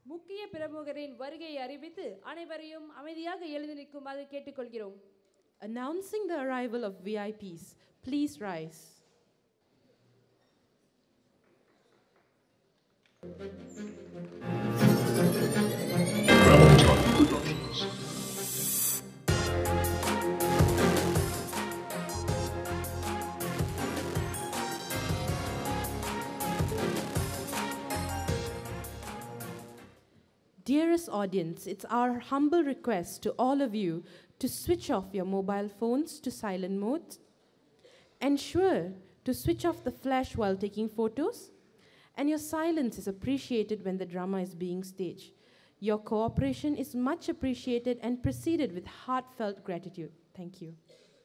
முக்கிய பிரமுகரின் வருகையை அறிவித்து அனைவரையும் அமைதியாக எழுதி நிற்குமாறு கேட்டுக்கொள்கிறோம் Announcing the arrival of VIPs, please rise. Dearest audience, it's our humble request to all of you to switch off your mobile phones to silent mode. Ensure to switch off the flash while taking photos. And your silence is appreciated when the drama is being staged. Your cooperation is much appreciated and preceded with heartfelt gratitude. Thank you.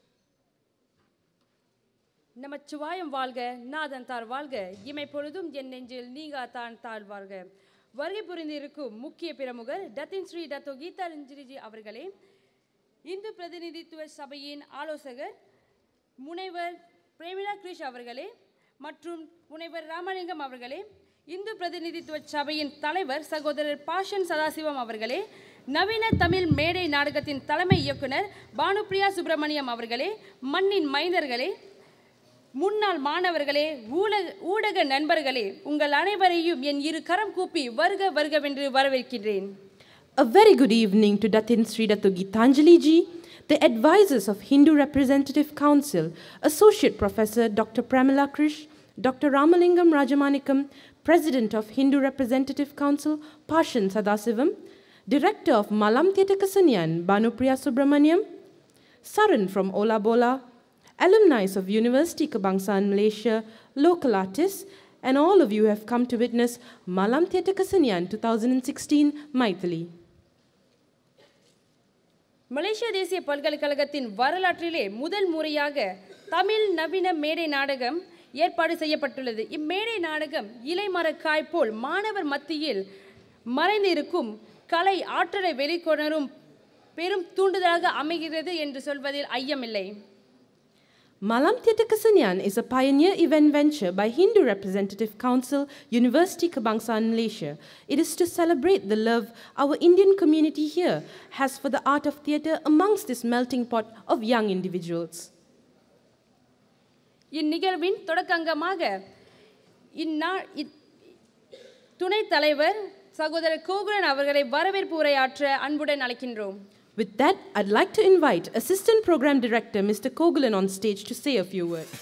Namachivayam வாழ்க நாதன் தார் வாழ்க இமை பொழுதும் என் நெஞ்சில் நீங்கா தான் தாழ் வாழ்க வருகை புரிந்திருக்கும் முக்கிய பிரமுகர் டத்தின் ஸ்ரீ டத்தோ கீதா ரஞ்சிரிஜி அவர்களே இந்து பிரதிநிதித்துவ சபையின் ஆலோசகர் முனைவர் பிரேமிளா கிரிஷ் அவர்களே மற்றும் முனைவர் ராமலிங்கம் அவர்களே இந்து பிரதிநிதித்துவ சபையின் தலைவர் சகோதரர் பாஷன் சதாசிவம் அவர்களே நவீன தமிழ் மேடை நாடகத்தின் தலைமை இயக்குனர் பானுப்பிரியா சுப்பிரமணியம் அவர்களே மண்ணின் மைந்தர்களே முன்னாள் மாணவர்களே ஊடக ஊடக நண்பர்களே உங்கள் அனைவரையும் என் இரு கரம் கூப்பி வருக வருகவென்று வரவேற்கின்றேன் A very good evening to Datin Sri Dato Gitanjali ji, the advisors of Hindu Representative Council, Associate Professor Dr. Pramila Krish, Dr. Ramalingam Rajamanikam, President of Hindu Representative Council, Pashan Sadasivam, Director of Malam Theatre Kasanyan, Banupriya Subramaniam, Saran from Ola Bola, alumni of University Kebangsaan Malaysia, local artists, and all of you have come to witness Malam Theatre Kasanyan 2016 Maithili. மலேசிய தேசிய பல்கலைக்கழகத்தின் வரலாற்றிலே முதல் முறையாக தமிழ் நவீன மேடை நாடகம் ஏற்பாடு செய்யப்பட்டுள்ளது இம்மேடை நாடகம் இலைமரக்காய் போல் மாணவர் மத்தியில் மறைந்திருக்கும் கலை ஆற்றலை வெளிக்கொணரும் பெரும் தூண்டுதலாக அமைகிறது என்று சொல்வதில் ஐயமில்லை Malam Theatre Kasanyan is a pioneer event venture by Hindu Representative Council, University Kebangsaan Malaysia. It is to celebrate the love our Indian community here has for the art of theatre amongst this melting pot of young individuals. இந்நிகழ்வின் தொடக்கங்கமாக இந்நா இத்- துணைத் தலைவர் சகோதரர் கோகுலன் அவர்களை வரவேற்பு உரையாற்ற அன்புடன் அழைக்கின்றோம் With that, I'd like to invite Assistant Program Director Mr. Kogulan on stage to say a few words.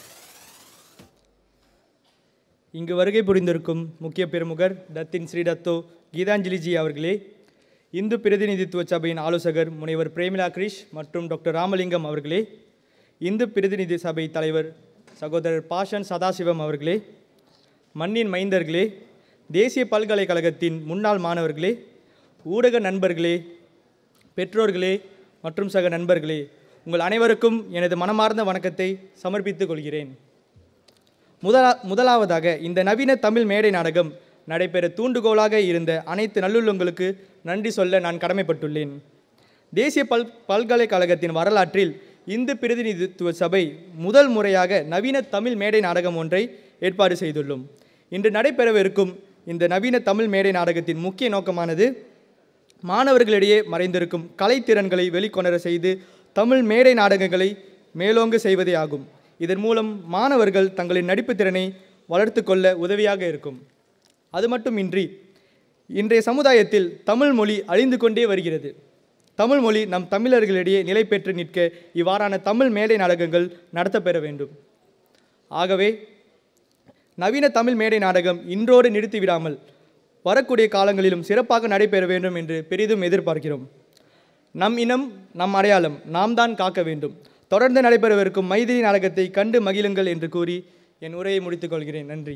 இங்கு வருகை புரிந்திருக்கும் முக்கிய பிரமுகர் டத்தின் ஸ்ரீடத்தோ கீதாஞ்சலிஜி அவர்களே இந்து பிரதிநிதித்துவ சபையின் ஆலோசகர் முனைவர் பிரேமிலா கிரிஷ் மற்றும் டாக்டர் ராமலிங்கம் அவர்களே இந்து பிரதிநிதி சபை தலைவர் சகோதரர் பாஷன் சதாசிவம் அவர்களே மண்ணின் மைந்தர்களே தேசிய பல்கலைக்கழகத்தின் முன்னாள் மாணவர்களே ஊடக நண்பர்களே பெற்றோர்களே மற்றும் சக நண்பர்களே உங்கள் அனைவருக்கும் எனது மனமார்ந்த வணக்கத்தை சமர்ப்பித்துக் கொள்கிறேன் முதலா முதலாவதாக இந்த நவீன தமிழ் மேடை நாடகம் நடைபெற தூண்டுகோலாக இருந்த அனைத்து நல்லுள்ளங்களுக்கு நன்றி சொல்ல நான் கடமைப்பட்டுள்ளேன் தேசிய பல் பல்கலைக்கழகத்தின் வரலாற்றில் இந்து பிரதிநிதித்துவ சபை முதல் முறையாக நவீன தமிழ் மேடை நாடகம் ஒன்றை ஏற்பாடு செய்துள்ளோம் இன்று நடைபெறவிருக்கும் இந்த நவீன தமிழ் மேடை நாடகத்தின் முக்கிய நோக்கமானது மாணவர்களிடையே மறைந்திருக்கும் கலைத்திறன்களை வெளிக்கொணர செய்து தமிழ் மேடை நாடகங்களை மேலோங்க செய்வதே ஆகும் இதன் மூலம் மாணவர்கள் தங்களின் நடிப்புத் திறனை வளர்த்து கொள்ள உதவியாக இருக்கும் அது மட்டுமின்றி இன்றைய சமுதாயத்தில் தமிழ் மொழி அழிந்து கொண்டே வருகிறது தமிழ் மொழி நம் தமிழர்களிடையே நிலை பெற்று நிற்க இவ்வாறான தமிழ் மேடை நாடகங்கள் நடத்தப்பெற வேண்டும் ஆகவே நவீன தமிழ் மேடை நாடகம் இன்றோடு நிறுத்திவிடாமல் வரக்கூடிய காலங்களிலும் சிறப்பாக நடைபெற வேண்டும் என்று பெரிதும் எதிர்பார்க்கிறோம் நம் இனம் நம் அடையாளம் நாம் தான் காக்க வேண்டும் தொடர்ந்து நடைபெறவிருக்கும் மைதிலி நாடகத்தை கண்டு மகிழுங்கள் என்று கூறி என் உரையை முடித்துக் கொள்கிறேன் நன்றி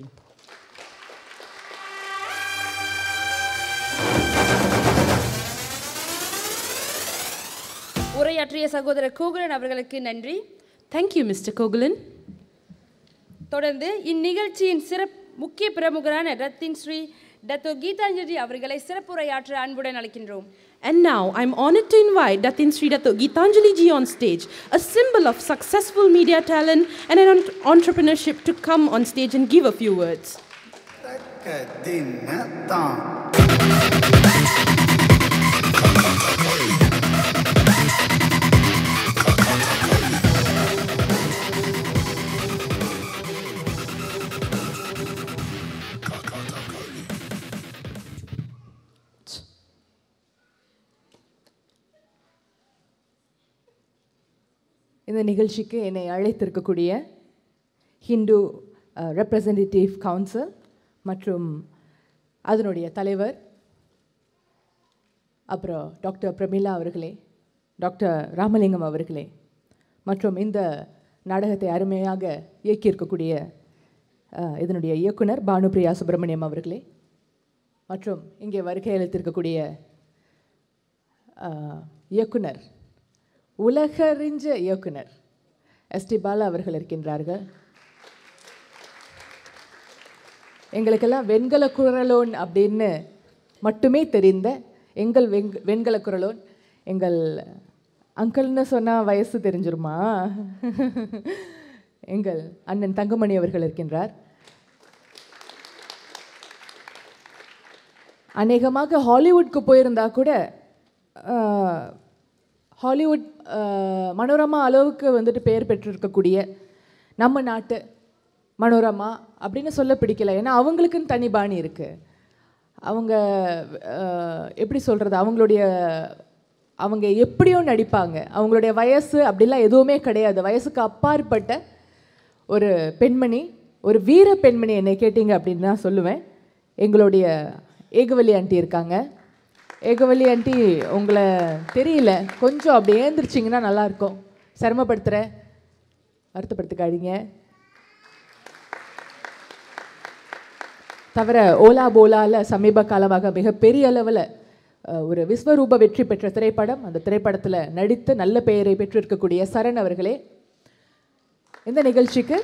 உரையாற்றிய சகோதரர் கோகுலன் அவர்களுக்கு நன்றி Thank you, Mr. Kogulan. தொடர்ந்து இந்நிகழ்ச்சியின் சிறப் முக்கிய பிரமுகரான ரத்தின் ஸ்ரீ டத்தோ கீதாஞ்சலி அவர்களை சிறப்புரையாற்ற அன்புடன் அழைக்கின்றோம் And now I'm honored to invite Datin Sri Dato Gitanjali ji on stage, a symbol of successful media talent and an entre- entrepreneurship to come on stage and give a few words. தக்க தின்னத்தான் இந்த நிகழ்ச்சிக்கு என்னை அழைத்திருக்கக்கூடிய Hindu representative council மற்றும் அதனுடைய தலைவர் அப்புறம் doctor Pramila அவர்களே doctor Ramalingam அவர்களே மற்றும் இந்த நாடகத்தை அருமையாக இயக்கியிருக்கக்கூடிய அஹ், இதனுடைய இயக்குனர் பானுபிரியா சுப்பிரமணியம் அவர்களே மற்றும் இங்கே வருகை அளித்திருக்கக்கூடிய அஹ், இயக்குனர் உலகறிஞ்ச இயக்குனர் எஸ்டி பாலா அவர்கள் இருக்கின்றார்கள் எங்களுக்கெல்லாம் வெண்கல குரலோன் அப்படின்னு மட்டுமே தெரிந்த எங்கள் வெங் வெண்கல குரலோன் எங்கள் அங்கிள்னு சொன்னால் வயசு தெரிஞ்சிருமா எங்கள் அண்ணன் தங்கமணி அவர்கள் இருக்கின்றார் அநேகமாக ஹாலிவுட்க்கு போயிருந்தா கூட ஆஹ், ஹாலிவுட் ஆஹ், மனோரமா அளவுக்கு வந்துட்டு பெயர் பெற்றிருக்கக்கூடிய நம்ம நாட்டு மனோரமா அப்படின்னு சொல்ல பிடிக்கல ஏன்னா அவங்களுக்குன்னு தனி பாணி இருக்குது அவங்க ஆஹ், எப்படி சொல்கிறது அவங்களுடைய அவங்க எப்படியோ நடிப்பாங்க அவங்களுடைய வயசு அப்படிலாம் எதுவுமே கிடையாது வயசுக்கு அப்பாற்பட்ட ஒரு பெண்மணி ஒரு வீர பெண்மணி என்னை கேட்டிங்க அப்படின்னு நான் சொல்லுவேன் எங்களுடைய ஏகவல்லி ஆண்டி இருக்காங்க ஏகவல்லி ஆண்டி உங்களை தெரியல கொஞ்சம் அப்படி ஏந்திரிச்சிங்கன்னா நல்லாயிருக்கும் சிரமப்படுத்துகிறேன் வருத்தப்படுத்திக்காதீங்க தவிர ஓலா போலால சமீப காலமாக மிகப்பெரிய அளவில் ஒரு விஸ்வரூப வெற்றி பெற்ற திரைப்படம் அந்த திரைப்படத்தில் நடித்து நல்ல பெயரை பெற்றிருக்கக்கூடிய சரண் அவர்களே இந்த நிகழ்ச்சிக்கு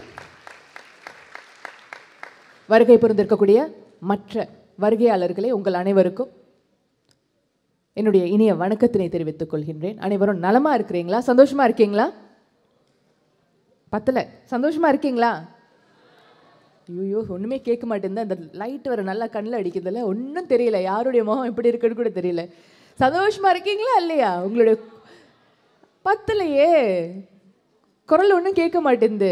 வருகை புரிந்திருக்கக்கூடிய மற்ற வருகையாளர்களே உங்கள் அனைவருக்கும் என்னுடைய இனிய வணக்கத்தினை தெரிவித்துக் கொள்கின்றேன் அனைவரும் நலமா இருக்கிறீங்களா சந்தோஷமா இருக்கீங்களா பத்தல சந்தோஷமா இருக்கீங்களா ஐயோ ஒன்றுமே கேட்க மாட்டேங்குது அந்த லைட் வர நல்லா கண்ணில் அடிக்கிறதுல ஒன்றும் தெரியல யாருடைய முகம் எப்படி இருக்குன்னு கூட தெரியல சந்தோஷமா இருக்கீங்களா இல்லையா உங்களுடைய பத்தலையே குரல் ஒன்றும் கேட்க மாட்டேங்குது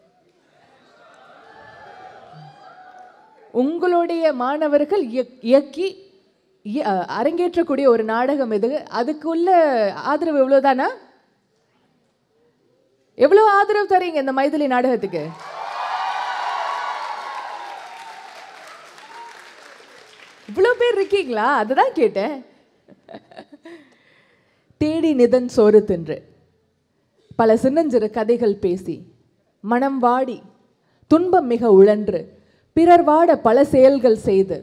உங்களுடைய மாணவர்கள் இயக்- இயக்கி இய- அ, அரங்கேற்றக்கூடிய ஒரு நாடகம் இது அதுக்குள்ள ஆதரவு எவ்வளோதானா எவ்வளோ ஆதரவு தரீங்க இந்த மைதிலி நாடகத்துக்கு இவ்வளோ பேர் இருக்கீங்களா அதுதான் கேட்டேன் தேடி நிதன் சோறு தின்று பல சின்னஞ்சிறு கதைகள் பேசி மனம் வாடி துன்பம் மிக உழன்று பிறர் வாட பல செயல்கள் செய்து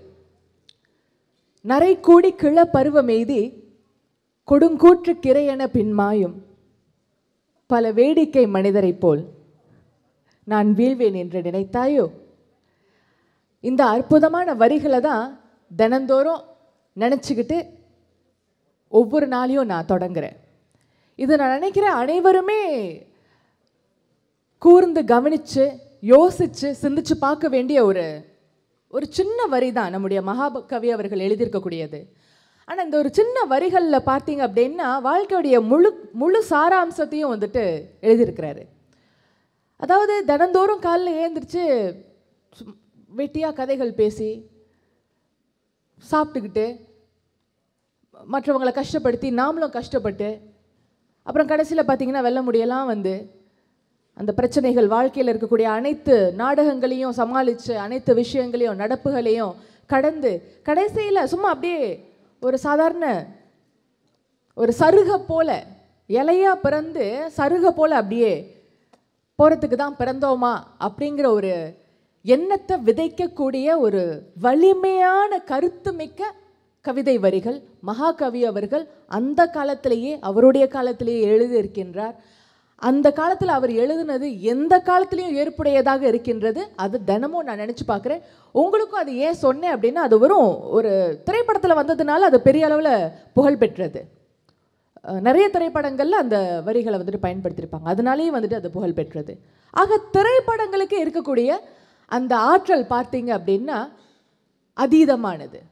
நரை கூடி கிள பருவமெய்தி கொடுங்கூற்று கிரையென பின்மாயும் பல வேடிக்கை மனிதரைப் போல் நான் வீழ்வேன் என்று நினைத்தாயோ இந்த அற்புதமான வரிகளை தான் தினந்தோறும் நினச்சிக்கிட்டு ஒவ்வொரு நாளையும் நான் தொடங்குறேன் இது நான் நினைக்கிறேன் அனைவருமே கூர்ந்து கவனிச்சு யோசிச்சு சிந்திச்சு பார்க்க வேண்டிய ஒரு ஒரு சின்ன வரி தான் நம்முடைய மகாகவி அவர்கள் எழுதியிருக்கக்கூடியது ஆனால் இந்த ஒரு சின்ன வரிகளில் பார்த்தீங்க அப்படின்னா வாழ்க்கையுடைய முழு முழு சாராம்சத்தையும் வந்துட்டு எழுதியிருக்கிறாரு அதாவது தினந்தோறும் காலைல ஏந்திரிச்சு சும்- வெட்டியா கதைகள் பேசி சாப்பிட்டுக்கிட்டு மற்றவங்களை கஷ்டப்படுத்தி நாமளும் கஷ்டப்பட்டு அப்புறம் கடைசியில் பார்த்தீங்கன்னா வெல்ல முடியலாம் வந்து அந்த பிரச்சனைகள் வாழ்க்கையில் இருக்கக்கூடிய அனைத்து நாடகங்களையும் சமாளித்து அனைத்து விஷயங்களையும் நடப்புகளையும் கடந்து கடைசியில் சும்மா அப்படியே ஒரு சாதாரண ஒரு சருக போல இலையா பிறந்து சருக போல அப்படியே போகிறதுக்கு தான் பிறந்தோமா அப்படிங்கிற ஒரு எண்ணத்தை விதைக்கக்கூடிய ஒரு வலிமையான கருத்துமிக்க கவிதை வரிகள் மகாகவி அவர்கள் அந்த காலத்திலேயே அவருடைய காலத்திலேயே எழுதியிருக்கின்றார் அந்த காலத்தில் அவர் எழுதினது எந்த காலத்திலையும் ஏற்புடையதாக இருக்கின்றது அது தினமும் நான் நினச்சி பார்க்குறேன் உங்களுக்கும் அது ஏன் சொன்னேன் அப்படின்னா அது வெறும் ஒரு திரைப்படத்தில் வந்ததுனால அது பெரிய அளவில் புகழ் பெற்றது அஹ் நிறைய திரைப்படங்களில் அந்த வரிகளை வந்துட்டு பயன்படுத்தியிருப்பாங்க அதனாலேயே வந்துட்டு அது புகழ் பெற்றது ஆக திரைப்படங்களுக்கு இருக்கக்கூடிய அந்த ஆற்றல் பார்த்தீங்க அப்படின்னா அதீதமானது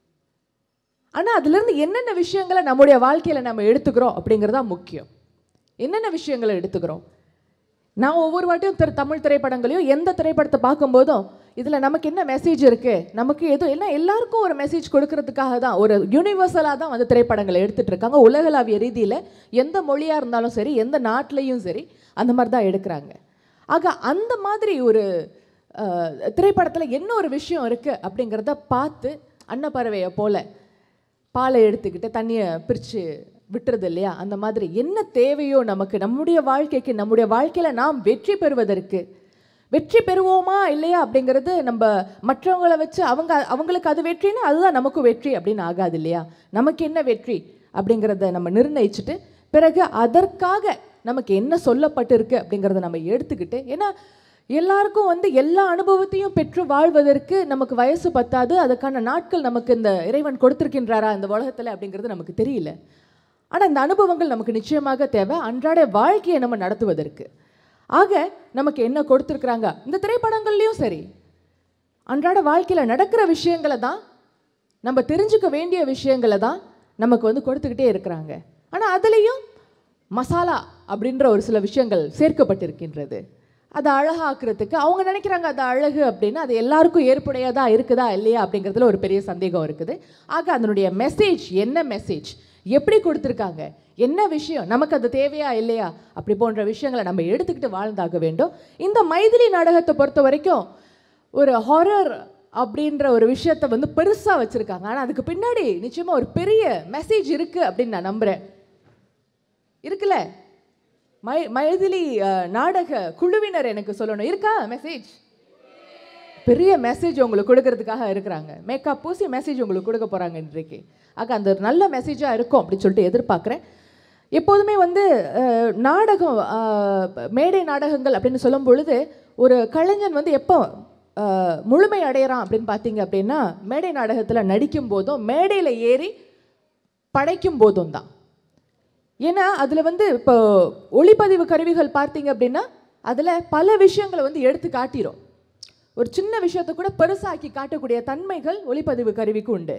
ஆனால் அதுலேருந்து என்னென்ன விஷயங்களை நம்முடைய வாழ்க்கையில் நம்ம எடுத்துக்கிறோம் அப்படிங்கிறது தான் முக்கியம் என்னென்ன விஷயங்களை எடுத்துக்கிறோம் நான் ஒவ்வொரு வாட்டியும் திரு தமிழ் திரைப்படங்களையும் எந்த திரைப்படத்தை பார்க்கும்போதும் இதில் நமக்கு என்ன மெசேஜ் இருக்குது நமக்கு எதுவும் என்ன எல்லாருக்கும் ஒரு மெசேஜ் கொடுக்கறதுக்காக தான் ஒரு யூனிவர்சலாக தான் வந்து திரைப்படங்களை எடுத்துட்டு இருக்காங்க உலகளாவிய ரீதியில் எந்த மொழியாக இருந்தாலும் சரி எந்த நாட்டிலையும் சரி அந்த மாதிரி தான் எடுக்கிறாங்க ஆக அந்த மாதிரி ஒரு திரைப்படத்தில் என்ன ஒரு விஷயம் இருக்குது அப்படிங்கிறத பார்த்து அன்னப்பறவையை போல பாலை எடுத்துக்கிட்டு தண்ணியை பிரித்து விட்டுறது இல்லையா அந்த மாதிரி என்ன தேவையோ நமக்கு நம்முடைய வாழ்க்கைக்கு நம்முடைய வாழ்க்கையில் நாம் வெற்றி பெறுவதற்கு வெற்றி பெறுவோமா இல்லையா அப்படிங்கிறது நம்ம மற்றவங்களை வச்சு அவங்க அவங்களுக்கு அது வெற்றினா அதுதான் நமக்கும் வெற்றி அப்படின்னு ஆகாது இல்லையா நமக்கு என்ன வெற்றி அப்படிங்கிறத நம்ம நிர்ணயிச்சுட்டு பிறகு அதற்காக நமக்கு என்ன சொல்லப்பட்டிருக்கு அப்படிங்கிறத நம்ம எடுத்துக்கிட்டு ஏன்னா எல்லாருக்கும் வந்து எல்லா அனுபவத்தையும் பெற்று வாழ்வதற்கு நமக்கு வயசு பத்தாது அதுக்கான நாட்கள் நமக்கு இந்த இறைவன் கொடுத்திருக்கின்றாரா இந்த உலகத்தில் அப்படிங்கிறது நமக்கு தெரியல ஆனால் இந்த அனுபவங்கள் நமக்கு நிச்சயமாக தேவை அன்றாட வாழ்க்கையை நம்ம நடத்துவதற்கு ஆக நமக்கு என்ன கொடுத்துருக்குறாங்க இந்த திரைப்படங்கள்லையும் சரி அன்றாட வாழ்க்கையில் நடக்கிற விஷயங்களை தான் நம்ம தெரிஞ்சுக்க வேண்டிய விஷயங்களை தான் நமக்கு வந்து கொடுத்துக்கிட்டே இருக்கிறாங்க ஆனால் அதுலேயும் மசாலா அப்படின்ற ஒரு சில விஷயங்கள் சேர்க்கப்பட்டிருக்கின்றது அதை அழகாக்குறதுக்கு அவங்க நினைக்கிறாங்க அது அழகு அப்படின்னா அது எல்லாருக்கும் ஏற்புடையதா இருக்குதா இல்லையா அப்படிங்கிறதுல ஒரு பெரிய சந்தேகம் இருக்குது ஆக அதனுடைய மெசேஜ் என்ன மெசேஜ் எப்படி கொடுத்துருக்காங்க என்ன விஷயம் நமக்கு அது தேவையா இல்லையா அப்படி போன்ற விஷயங்களை நம்ம எடுத்துக்கிட்டு வாழ்ந்தாக வேண்டும் இந்த மைதிலி நாடகத்தை பொறுத்த வரைக்கும் ஒரு ஹாரர் அப்படின்ற ஒரு விஷயத்தை வந்து பெருசாக வச்சுருக்காங்க ஆனால் அதுக்கு பின்னாடி நிச்சயமாக ஒரு பெரிய மெசேஜ் இருக்குது அப்படின்னு நான் நம்புகிறேன் இருக்குல்ல மை மைதிலி அஹ், நாடக குழுவினர் எனக்கு சொல்லணும் இருக்கா மெசேஜ் பெரிய மெசேஜ் உங்களுக்கு கொடுக்கறதுக்காக இருக்கிறாங்க மேக்கப் பூசி மெசேஜ் உங்களுக்கு கொடுக்க போகிறாங்க இன்றைக்கு ஆக அந்த ஒரு நல்ல மெசேஜாக இருக்கும் அப்படின்னு சொல்லிட்டு எதிர்பார்க்குறேன் எப்போதுமே வந்து அஹ், நாடகம் அஹ், மேடை நாடகங்கள் அப்படின்னு சொல்லும் பொழுது ஒரு கலைஞன் வந்து எப்போ அஹ், முழுமை அடையிறான் அப்படின்னு பார்த்தீங்க அப்படின்னா மேடை நாடகத்தில் நடிக்கும் போதும் மேடையில் ஏறி படைக்கும் போதும் தான் ஏன்னா அதில் வந்து இப்போ ஒளிப்பதிவு கருவிகள் பார்த்தீங்க அப்படின்னா அதில் பல விஷயங்களை வந்து எடுத்து காட்டிரும் ஒரு சின்ன விஷயத்தை கூட பெருசாக்கி காட்டக்கூடிய தன்மைகள் ஒளிப்பதிவு கருவிக்கு உண்டு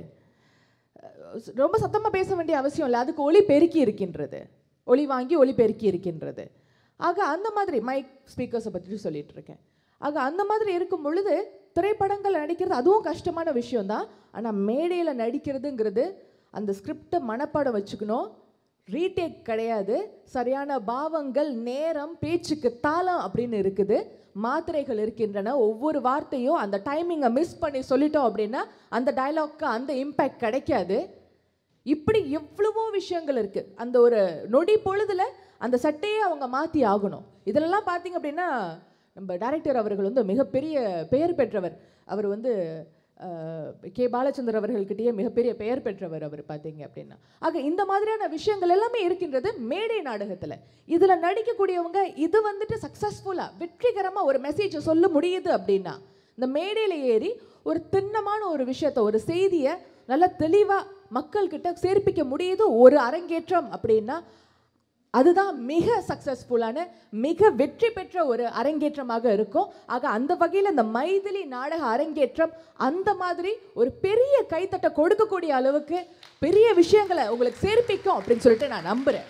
அஹ் ரொம்ப சத்தமாக பேச வேண்டிய அவசியம் இல்லை அதுக்கு ஒளி பெருக்கி இருக்கின்றது ஒளி வாங்கி ஒளி பெருக்கி இருக்கின்றது ஆக அந்த மாதிரி மைக் ஸ்பீக்கர்ஸை பற்றி சொல்லிட்டு இருக்கேன் ஆக அந்த மாதிரி இருக்கும் பொழுது திரைப்படங்கள் நடிக்கிறது அதுவும் கஷ்டமான விஷயம்தான் ஆனால் மேடையில் நடிக்கிறதுங்கிறது அந்த ஸ்கிரிப்டை மனப்பாடம் வச்சுக்கணும் ரீடேக் கிடையாது சரியான பாவங்கள் நேரம் பேச்சுக்கு தாளம் அப்படின்னு இருக்குது மாத்திரைகள் இருக்கின்றன ஒவ்வொரு வார்த்தையும் அந்த டைமிங்கை மிஸ் பண்ணி சொல்லிட்டோம் அப்படின்னா அந்த டயலாக்கு அந்த இம்பேக்ட் கிடைக்காது இப்படி எவ்வளவோ விஷயங்கள் இருக்கு அந்த ஒரு நொடி பொழுதுல அந்த சட்டையே அவங்க மாற்றி ஆகணும் இதெல்லாம் பார்த்தீங்க அப்படின்னா நம்ம டைரக்டர் அவர்கள் வந்து மிகப்பெரிய பெயர் பெற்றவர் அவர் வந்து அஹ், கே பாலச்சந்தர் அவர்கள்கிட்டயே மிகப்பெரிய பெயர் பெற்றவர் அவர் பார்த்தீங்க அப்படின்னா ஆக இந்த மாதிரியான விஷயங்கள் எல்லாமே இருக்கின்றது மேடை நாடகத்தில் இதில் நடிக்கக்கூடியவங்க இது வந்துட்டு சக்ஸஸ்ஃபுல்லாக வெற்றிகரமாக ஒரு மெசேஜை சொல்ல முடியுது அப்படின்னா இந்த மேடையில் ஏறி ஒரு திண்ணமான ஒரு விஷயத்த ஒரு செய்தியை நல்லா தெளிவாக மக்கள்கிட்ட சேர்ப்பிக்க முடியுது ஒரு அரங்கேற்றம் அப்படின்னா அதுதான் மிக சக்ஸஸ்ஃபுல்லான மிக வெற்றி பெற்ற ஒரு அரங்கேற்றமாக இருக்கும் ஆக அந்த வகையில் இந்த மைதிலி நாடக அரங்கேற்றம் அந்த மாதிரி ஒரு பெரிய கைத்தட்டை கொடுக்கக்கூடிய அளவுக்கு பெரிய விஷயங்களை உங்களுக்கு சேர்ப்பிக்கும் அப்படின்னு சொல்லிட்டு நான் நம்புறேன்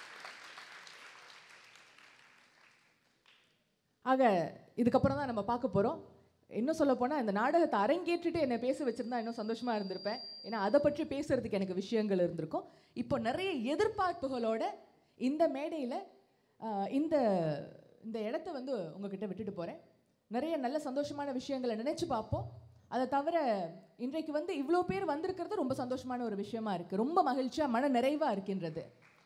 ஆக இதுக்கப்புறம் தான் நம்ம பார்க்க போகிறோம் இன்னும் சொல்ல போனால் இந்த நாடகத்தை அரங்கேற்றிட்டு என்னை பேச வச்சிருந்தா இன்னும் சந்தோஷமா இருந்திருப்பேன் ஏன்னா அதை பற்றி பேசுறதுக்கு எனக்கு விஷயங்கள் இருந்திருக்கும் இப்போ நிறைய எதிர்பார்ப்புகளோட இந்த மேடையில் இந்த இந்த இடத்த வந்து உங்ககிட்ட விட்டுட்டு போகிறேன் நிறைய நல்ல சந்தோஷமான விஷயங்களை நினைச்சு பார்ப்போம் அதை தவிர இன்றைக்கு வந்து இவ்வளோ பேர் வந்திருக்கிறது ரொம்ப சந்தோஷமான ஒரு விஷயமா இருக்கு ரொம்ப மகிழ்ச்சியா மன நிறைவா இருக்கின்றது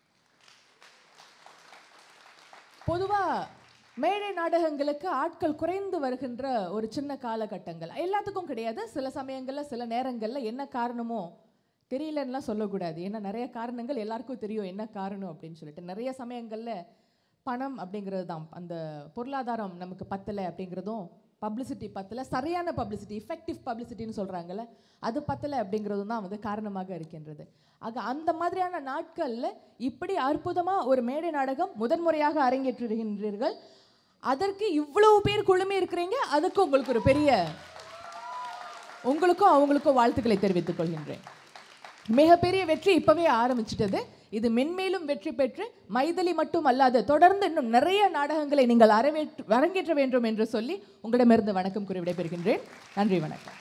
பொதுவா மேடை நாடகங்களுக்கு ஆட்கள் குறைந்து வருகின்ற ஒரு சின்ன காலகட்டங்கள் எல்லாத்துக்கும் கிடையாது சில சமயங்கள்ல சில நேரங்கள்ல என்ன காரணமோ தெரியலன்னுலாம் சொல்லக்கூடாது ஏன்னா நிறைய காரணங்கள் எல்லாருக்கும் தெரியும் என்ன காரணம் அப்படின்னு சொல்லிட்டு நிறைய சமயங்கள்ல பணம் அப்படிங்கிறது தான் அந்த பொருளாதாரம் நமக்கு பத்தலை அப்படிங்கிறதும் பப்ளிசிட்டி பத்தலை சரியான பப்ளிசிட்டி இஃபெக்டிவ் பப்ளிசிட்டின்னு சொல்கிறாங்கல்ல அது பத்தலை அப்படிங்கிறதும் தான் வந்து காரணமாக இருக்கின்றது ஆக அந்த மாதிரியான நாட்களில் இப்படி அற்புதமாக ஒரு மேடை நாடகம் முதன்முறையாக அரங்கேற்றுகின்றீர்கள் அதற்கு இவ்வளவு பேர் குழுமி இருக்கிறீங்க அதுக்கு உங்களுக்கு ஒரு பெரிய உங்களுக்கும் அவங்களுக்கும் வாழ்த்துக்களை தெரிவித்துக் கொள்கின்றேன் மிகப்பெரிய வெற்றி இப்பவே ஆரம்பிச்சிட்டது இது மென்மேலும் வெற்றி பெற்று மைதிலி மட்டும் அல்லாது தொடர்ந்து இன்னும் நிறைய நாடகங்களை நீங்கள் அரவேற்று அரங்கேற்ற வேண்டும் என்று சொல்லி உங்களிடமிருந்து வணக்கம் கூறி விடைபெறுகின்றேன் நன்றி வணக்கம்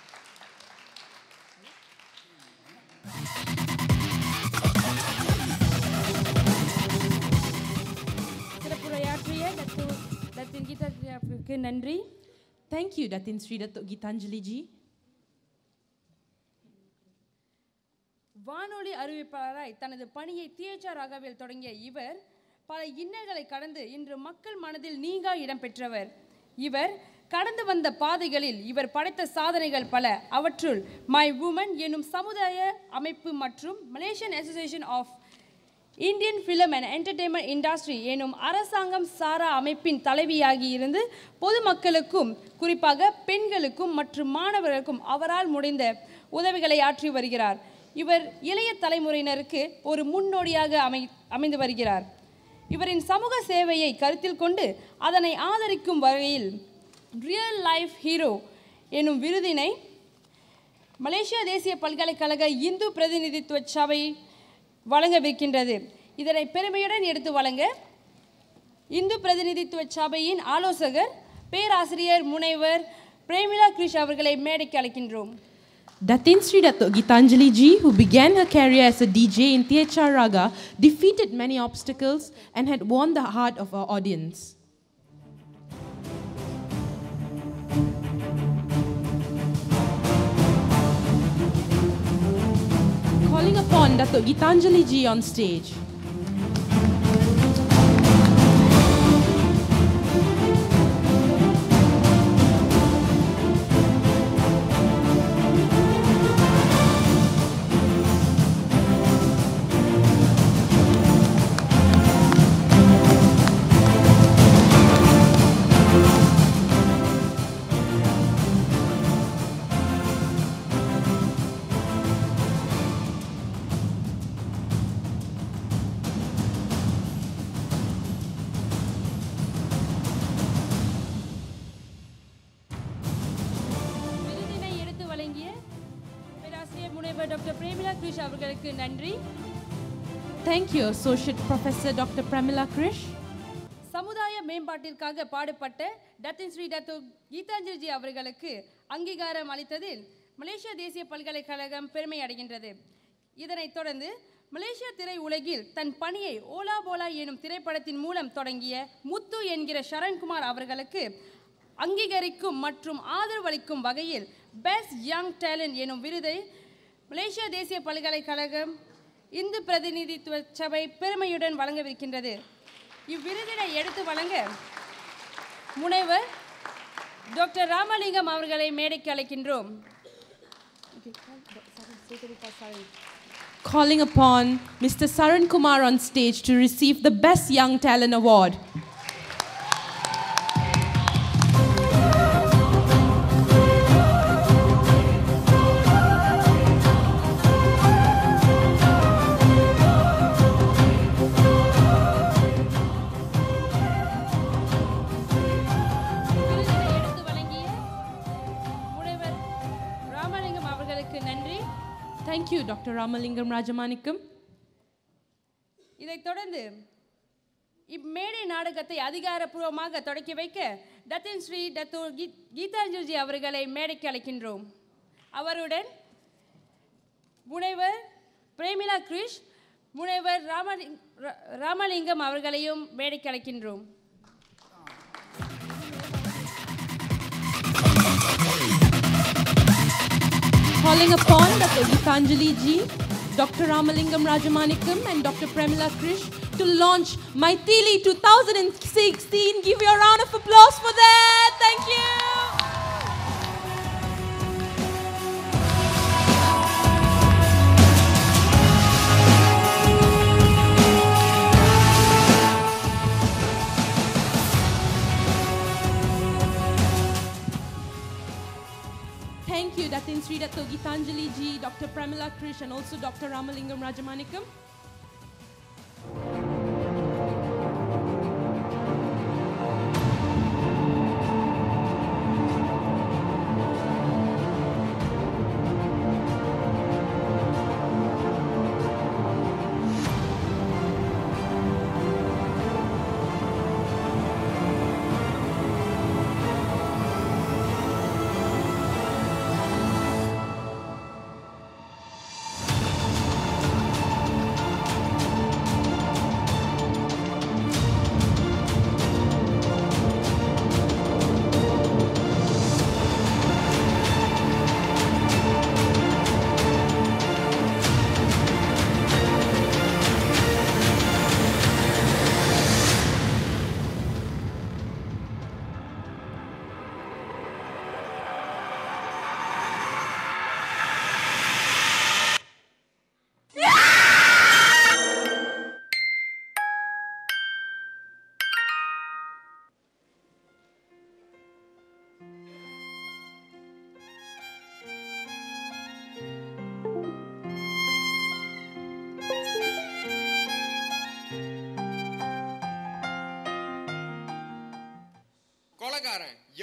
சிறப்புரையாற்றிய அவர்களுக்கு நன்றி Thank you, Datin Sri Dato Gitanjali ji. வானொலி அறிவிப்பாளராய் தனது பணியை தியேச்சர் ராகவில் தொடங்கிய இவர் பல இன்னல்களை கடந்து இன்று மக்கள் மனதில் நீங்கா இடம் பெற்றவர் இவர் கடந்து வந்த பாதைகளில் இவர் படைத்த சாதனைகள் பல அவற்றுள் மை உமன் எனும் சமுதாய அமைப்பு மற்றும் Malaysian Association of Indian Film and Entertainment Industry எனும் அரசாங்கம் சாரா அமைப்பின் தலைவியாகி இருந்து பொதுமக்களுக்கும் குறிப்பாக பெண்களுக்கும் மற்றும் மாணவர்களுக்கும் அவரால் முடிந்த உதவிகளை ஆற்றி வருகிறார் இவர் இளைய தலைமுறையினருக்கு ஒரு முன்னோடியாக அமை அமைந்து வருகிறார் இவரின் சமூக சேவையை கருத்தில் கொண்டு அதனை ஆதரிக்கும் வகையில் ரியல் லைஃப் ஹீரோ எனும் விருதினை மலேசியா தேசிய பல்கலைக்கழக இந்து பிரதிநிதித்துவ சபை வழங்கவிருக்கின்றது இதனை பெருமையுடன் எடுத்து வழங்க இந்து பிரதிநிதித்துவ சபையின் ஆலோசகர் பேராசிரியர் முனைவர் பிரேமிலா கிருஷ் அவர்களை மேடைக்கு அழைக்கின்றோம் Datin Sri Dato Gitanjali ji, who began her career as a DJ in Tiechar Raga, defeated many obstacles and had won the heart of our audience. Calling upon Dato Gitanjali ji on stage. விருதினை எடுத்து வழங்கிய பேராசிரியர் முனைவர் doctor பிரேமிலா கிருஷ் அவர்களுக்கு நன்றி Thank you, Associate Professor Dr. Pramila Krish. சமுதாய மேம்பாட்டிற்காக பாடுபட்ட டத்தின் ஸ்ரீ டத்து கீதாஞ்சலிஜி அவர்களுக்கு அங்கீகாரம் அளித்ததில் மலேசியா தேசிய பல்கலைக்கழகம் பெருமை அடைகின்றது இதனைத் தொடர்ந்து மலேசியா திரை உலகில் தன் பணியை ஓலா போலா எனும் திரைப்படத்தின் மூலம் தொடங்கிய முத்து என்கிற சரண்குமார் அவர்களுக்கு அங்கீகரிக்கும் மற்றும் ஆதரவளிக்கும் வகையில் பெஸ்ட் யங் டேலண்ட் எனும் விருதை மலேசியா தேசிய பல்கலைக்கழகம் இந்து பிரதிநிதித்துவ சபை பெருமையுடன் வழங்கவிருக்கின்றது இவ்விருதினை எடுத்து வழங்க முனைவர் டாக்டர் ராமலிங்கம் அவர்களை மேடைக்கு அழைக்கின்றோம் calling upon Mr. Saran Kumar on stage to receive the Best Young Talent Award. விருதினை எடுத்து வழங்கிய முனைவர் ராமலிங்கம் அவர்களுக்கு நன்றி Thank you, Dr. Ramalingam Rajamanikam. இதைத் தொடர்ந்து இம்மேடை நாடகத்தை அதிகாரப்பூர்வமாக தொடக்கி வைக்க டத்தின் ஸ்ரீ டத்து கீ- கீதாஞ்சலிஜி அவர்களை மேடைக்கு அழைக்கின்றோம் அவருடன் முனைவர் பிரேமிலா கிருஷ் முனைவர் ராமலிங் ரா- ராமலிங்கம் அவர்களையும் மேடைக்கு அழைக்கின்றோம் Calling upon Dr. Gitanjali ji, Dr. Ramalingam Rajamanikam, and Dr. Premila Krish to launch Maithili 2016. Give you a round of applause for that. Thank you. Thank you, Datin Sri Dato Gitanjali ji, Dr. Pramila Krish, and also Dr. Ramalingam Rajamanikam.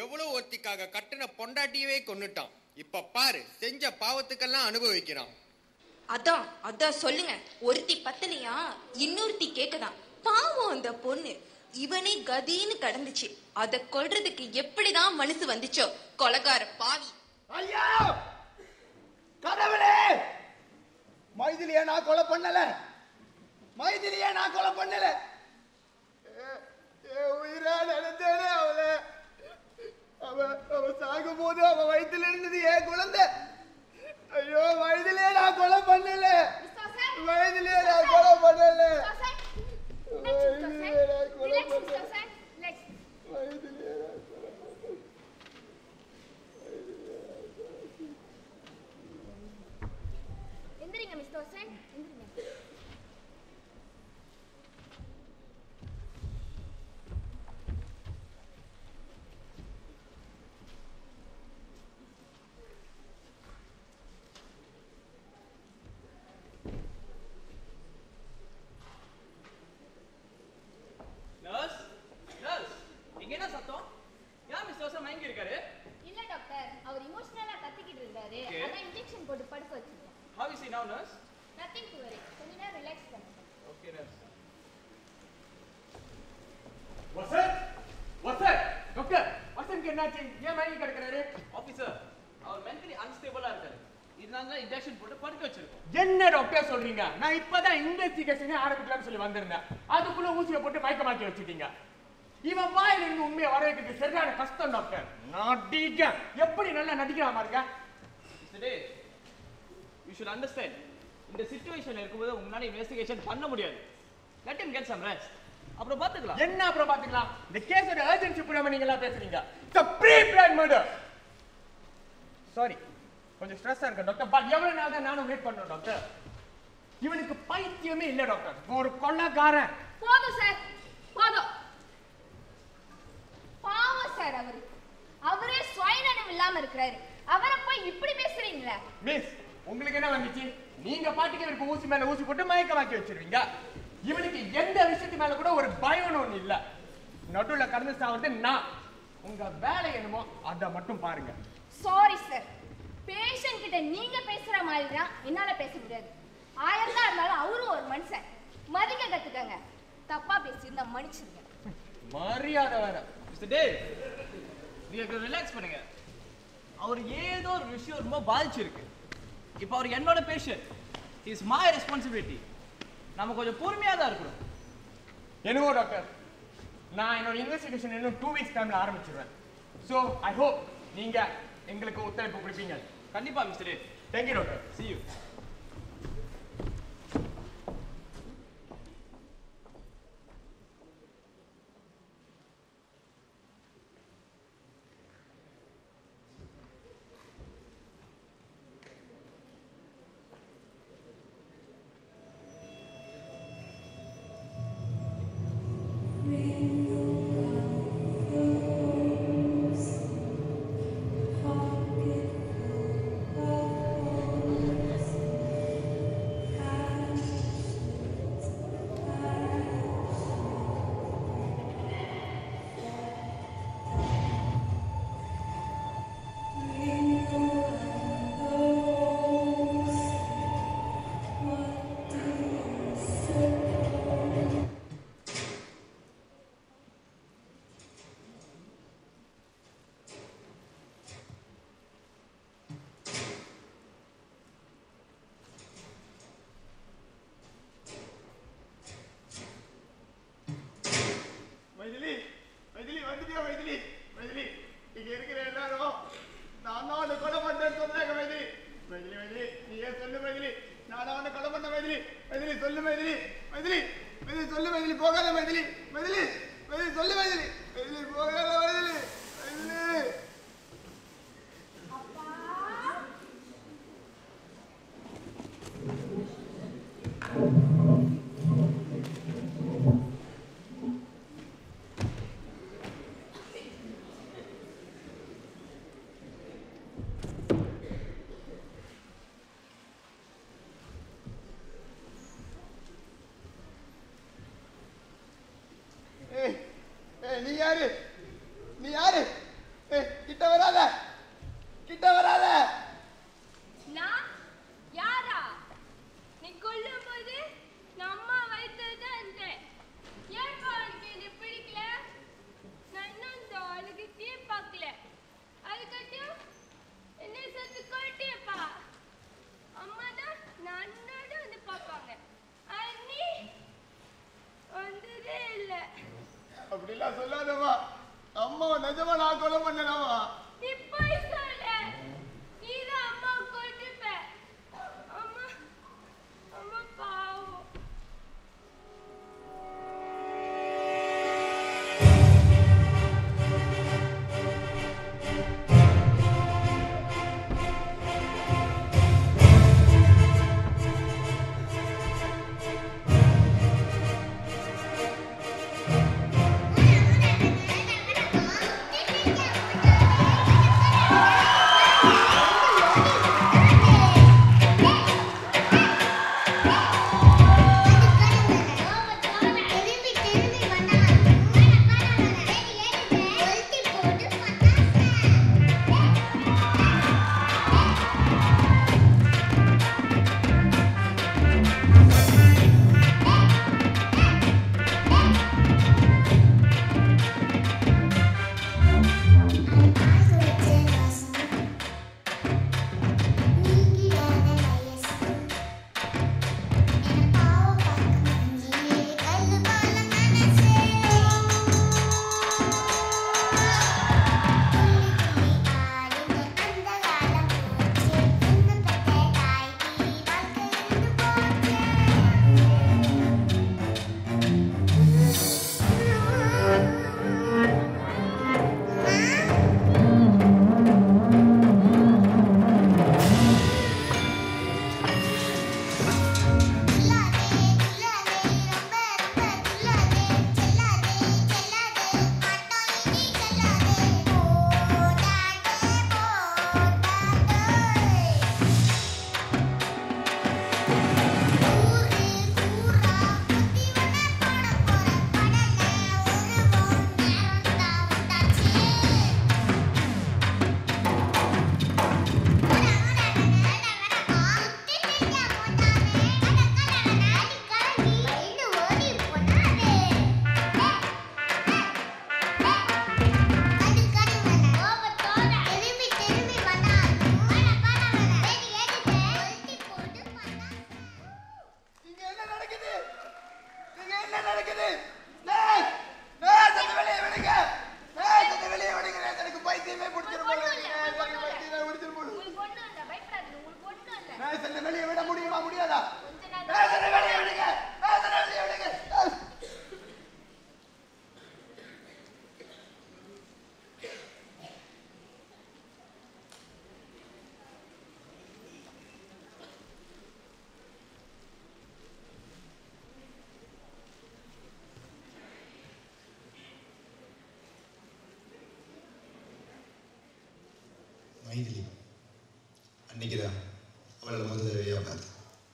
எவ்வளவு ஒத்திக்காக கட்டின பொண்டாட்டியவே கொன்னுட்டான் இப்ப பாரு செஞ்ச பாவத்துக்கெல்லாம் அனுபவிக்கிறான் அதான் அதான் சொல்லுங்க ஒருத்தி பத்தலையா இன்னொருத்தி கேக்குதான் பாவம் அந்த பொண்ணு இவனே கதின்னு கடந்துச்சு அத கொல்றதுக்கு எப்படிதான் மனசு வந்துச்சோ கொலகார பாவி ஐயா கடவுளே மைதிலிய நான் கொலை பண்ணல மைதிலிய நான் கொலை பண்ணல ஏ- என் உயிரா நினைச்சேனே அவள அவ அவ சாகும் போது அவ வயித்துல இருந்தது என் குழந்தை ஐயோ மைதிலிய நான் கொலை பண்ணல மைதிலிய நான் கொலை பண்ணல மைதிலிய நான் கொலை பண்ணல மைதிலிய நான் கொலை எந்திரிங்க மிஸ்டர் ஹுசைன் எந்திரிங்க நர்ஸ் நர்ஸ் இங்க என்ன சத்தம் ஏன் மிஸ் ரோசா மயங்கி இருக்காரு இல்ல டாக்டர் அவர் இமோஷனலா கத்திக்கிட்டு இருந்தாரு Okay. அதான் இன்ஜெக்ஷன் போட்டு படுக்க வச்சிருக்கேன் how is he now nurse nothing to worry கொஞ்ச நேரம் ரிலாக்ஸ் பண்ணுங்க okay nurse Vasan Vasan doctor வசனுக்கு என்னாச்சு ஏன் மயங்கி கிடக்குறாரு ஆபீசர் அவர் மென்டலி அன்ஸ்டேபிளா இருக்காரு இதனால தான் இன்ஜெக்ஷன் போட்டு படுக்க வச்சிருக்கோம் என்ன டாக்டர் சொல்றீங்க நான் இப்பதான் இன்வெஸ்டிகேஷனே ஆரம்பிக்கலாம்னு சொல்லி வந்திருந்தேன் அதுக்குள்ள ஊசியை போட்டு மயக்க மாட்டி வச்சுட்டீங்க இவன் வாயில இருந்து உண்மையை வர வைக்கிறது சரியான கஷ்டம் டாக்டர் நடிக்க எப்படி நல்லா நடிக்கிறான் பாருங்க mister Dey you should understand இந்த சிச்சுவேஷன்ல இருக்கும்போது உங்களால இன்வெஸ்டிகேஷன் பண்ண முடியாது let him get some rest அப்புறம் பாத்துக்கலாம் என்ன அப்புறம் பாத்துக்கலாம் இந்த கேஸோட அர்ஜென்சி புரியாம நீங்க எல்லாம் பேசுறீங்க it's a pre plan murder sorry கொஞ்சம் ஸ்ட்ரெஸ்ஸா இருக்கு டாக்டர் பட் எவ்வளவு நாள் தான் நானும் வெயிட் பண்ணணும் டாக்டர் இவனுக்கு பைத்தியமே இல்ல டாக்டர் ஒரு கொள்ளக்காரன் போதும் சார் போதும் பாவம் சார் அவரு அவரே சுயநலம் இல்லாம இருக்கிறாரு அவரை போய் இப்படி பேசுறீங்களே மிஸ் உங்களுக்கு என்ன வந்துச்சு நீங்க பாட்டுக்கு இவருக்கு ஊசி மேல ஊசி போட்டு மயக்கமாக்கி வச்சிருவீங்க இவனுக்கு எந்த விஷயத்து மேல கூட ஒரு பயம்னு ஒண்ணு இல்ல நடுவுல கடந்து சாவது நான் உங்க வேலை என்னமோ அதை மட்டும் பாருங்க சாரி சார் பேஷண்ட் கிட்ட நீங்க பேசுற மாதிரி தான் என்னால பேச முடியாது ஆயிரம் தான் இருந்தாலும் அவரும் ஒரு மனுஷன் மதிக்க கத்துக்கங்க தப்பா பேசியிருந்தா மன்னிச்சிருங்க மரியாதை வேற மிஸ்டர் டே நீங்க ரிலாக்ஸ் பண்ணுங்க அவர் ஏதோ ஒரு விஷயம் ரொம்ப பாதிச்சிருக்கு இப்போ அவர் என்னோட பேஷண்ட் இஸ் மை ரெஸ்பான்சிபிலிட்டி நம்ம கொஞ்சம் பொறுமையா தான் இருக்கணும் என்னவோ டாக்டர் நான் என்னோட இன்வெஸ்டிகேஷன் இன்னும் டூ வீக்ஸ் டைம்ல ஆரம்பிச்சிருவேன் ஸோ ஐ ஹோப் நீங்க எங்களுக்கு ஒத்துழைப்பு கொடுப்பீங்க கண்டிப்பா mister Dey thank you doctor see you Maithili Maithili வந்துட்டியா மைதிலி மைதிலி இங்க இருக்கிற எல்லாரும் நான் தான் அவனை கொலை பண்ணேன்னு சொல்றாங்க மைதிலி மைதிலி மைதிலி நீ ஏன் சொல்லு மைதிலி நான் தான் அவனை கொலை பண்ண மைதிலி மைதிலி சொல்லு மைதிலி மைதிலி மைதிலி சொல்லு மைதிலி போகாத மைதிலி மைதிலி மைதிலி சொல்லு மைதிலி மைதிலி போகாத மைதிலி மைதிலி ஏய் ஏய் நீ யாரு நீ யாரு சொல்லாதம்மா அம்மாவை நிஜமா நான் கொலை பண்ணலாமா நீ போய் சொல்ல நீதான் அம்மா கொண்டுப்ப அம்மா அம்மா பாவம் இங்க என்ன நடக்குது இங்க என்ன நடக்குது டேய் டேய் சத்த வெளிய விடுங்க டேய் சத்த வெளிய விடுங்க டேய், எனக்கு பைத்தியமே பிடிச்சிரும் போல இருக்கு. டேய், எனக்கு பைத்தியமே பிடிச்சிரும் போல இருக்கு. டேய், சத்த வெளிய விட முடியுமா முடியாதா டேய், சத்த வெளிய விடுங்க டேய், சத்த வெளிய விடுங்க டேய். மைதிலி அன்னைக்கு தான் அவளை முதல் தடவையாக பார்த்தேன்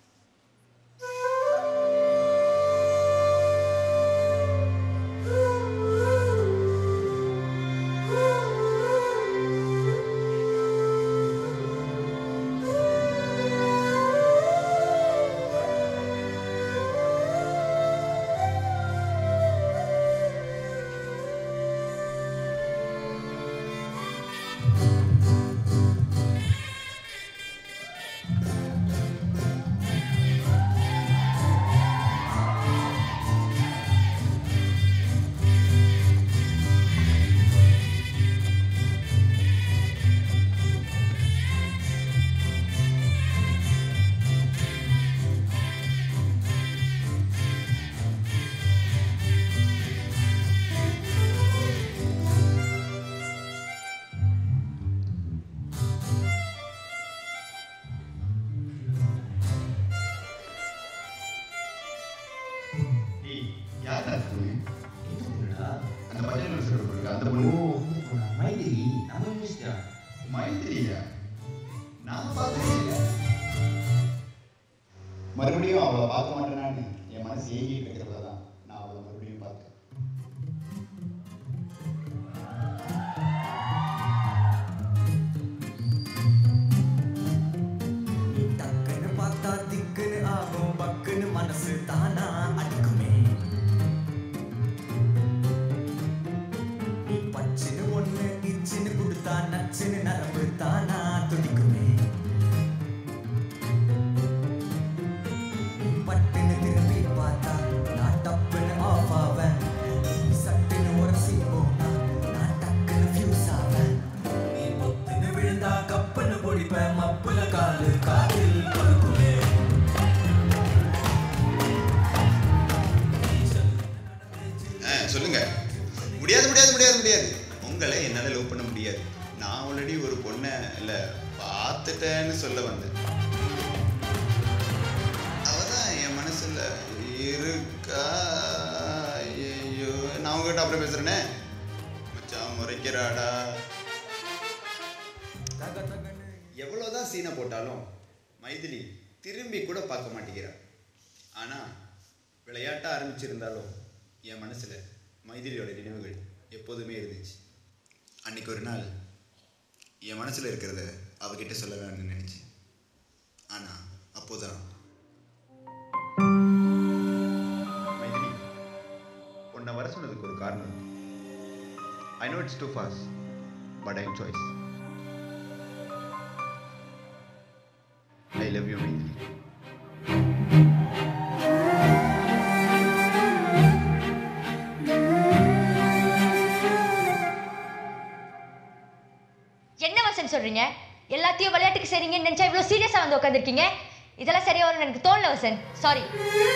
ஏய், யாரா அந்த பொண்ணு? அந்த பஜனை சொல்ற பொண்ணு, அந்த பொண்ணு. மைதிரி நம்ம யூனிவர்சிட்டியா மைத்திரியா? நான் பார்த்ததே இல்ல. மறுபடியும் அவளை பார்க்க மாட்டேனான்னு என் மனசு ஏங்கிட்டு இருக்கிறதா தான் நான் அவளை மறுபடியும் பார்த்தேன் டக்குன்னு பார்த்தா திக்குன்னு ஆகும் பக்குன்னு மனசு தானா அடிக்குமே நீ பச்சுன்னு ஒண்ணு இச்சுன்னு கொடுத்தா நச்சுன்னு நரம்பு தானா துடிக்குமே நீ பட்டுன்னு திரும்பி பார்த்தா நான் டப்புன்னு ஆஃப் ஆவேன் நீ சட்டுன்னு உரசி முடியாது உங்களை என்னால் லவ் பண்ண முடியாது நான் ஆல்ரெடி ஒரு பொண்ணை இல்லை பார்த்துட்டேன்னு சொல்ல வந்தேன் அவ தான் என் மனசில் இருக்கா ஐயோ நான் உங்ககிட்ட அப்புறம் பேசுகிறேனே மச்சான் முறைக்கிறாடா எவ்வளோதான் சீனை போட்டாலும் மைதிலி திரும்பி கூட பார்க்க மாட்டேங்கிறா ஆனால் விளையாட்ட ஆரம்பிச்சிருந்தாலும் என் மனசில் மைதிலியோட நினைவுகள் எப்போதுமே இருந்துச்சு அன்னைக்கு ஒரு நாள் என் மனசில் இருக்கிறத அவகிட்ட சொல்லலாம்னு நினச்சேன் ஆனால் அப்போதான் மைதிலி உன்னை வர சொன்னதுக்கு ஒரு காரணம் I know it's too fast but I choice I love you Maithili என்ன வசன் சொல்றீங்க எல்லாத்தையும் விளையாட்டுக்கு செய்றீங்கன்னு நினைச்சா இவ்வளோ சீரியஸா வந்து உட்காந்துருக்கீங்க இதெல்லாம் சரியா வரும்னு எனக்கு தோணல வசன் சாரி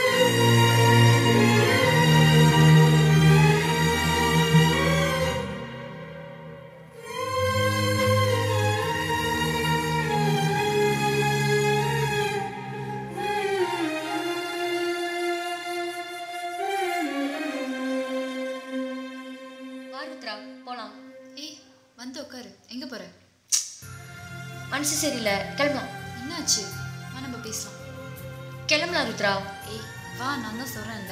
வாருத்ரா போலாம் ஏய் வந்து உட்காரு எங்க போற மனசு சரியில்லை கிளம்பலாம் என்னாச்சு வா நம்ம பேசலாம் கிளம்பலாம் ருத்ரா ஏய் வா நான் தான் சொல்றேன்ல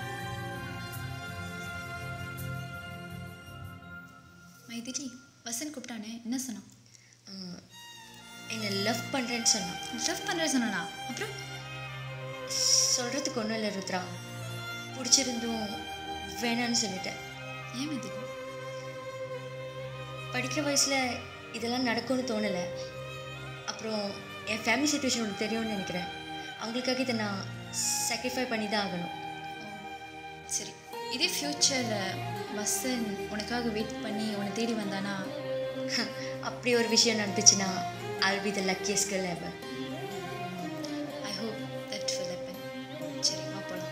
மைதிலி வசன் கூப்பிட்டானே என்ன சொன்னான் என்னை லவ் பண்ணுறேன்னு சொன்னான் லவ் பண்ணுறேன்னு சொன்னானா அப்புறம் சொல்கிறதுக்கு ஒன்றும் இல்லை ருத்ரா பிடிச்சிருந்தும் வேணான்னு சொல்லிட்டேன் ஏன் மைதிலி படிக்கிற வயசில் இதெல்லாம் நடக்கும்னு தோணலை அப்புறம் என் ஃபேமிலி சுச்சுவேஷன் உனக்கு தெரியும்னு நினைக்கிறேன் அவங்களுக்காக இதை நான் சாக்ரிஃபை பண்ணி தான் ஆகணும் சரி இதே ஃப்யூச்சரில் வசன் உனக்காக வெயிட் பண்ணி உன்னை தேடி வந்தானா அப்படி ஒரு விஷயம் நடந்துச்சுன்னா I'll be the luckiest girl ever. I hope that will happen சரி வா போலாம்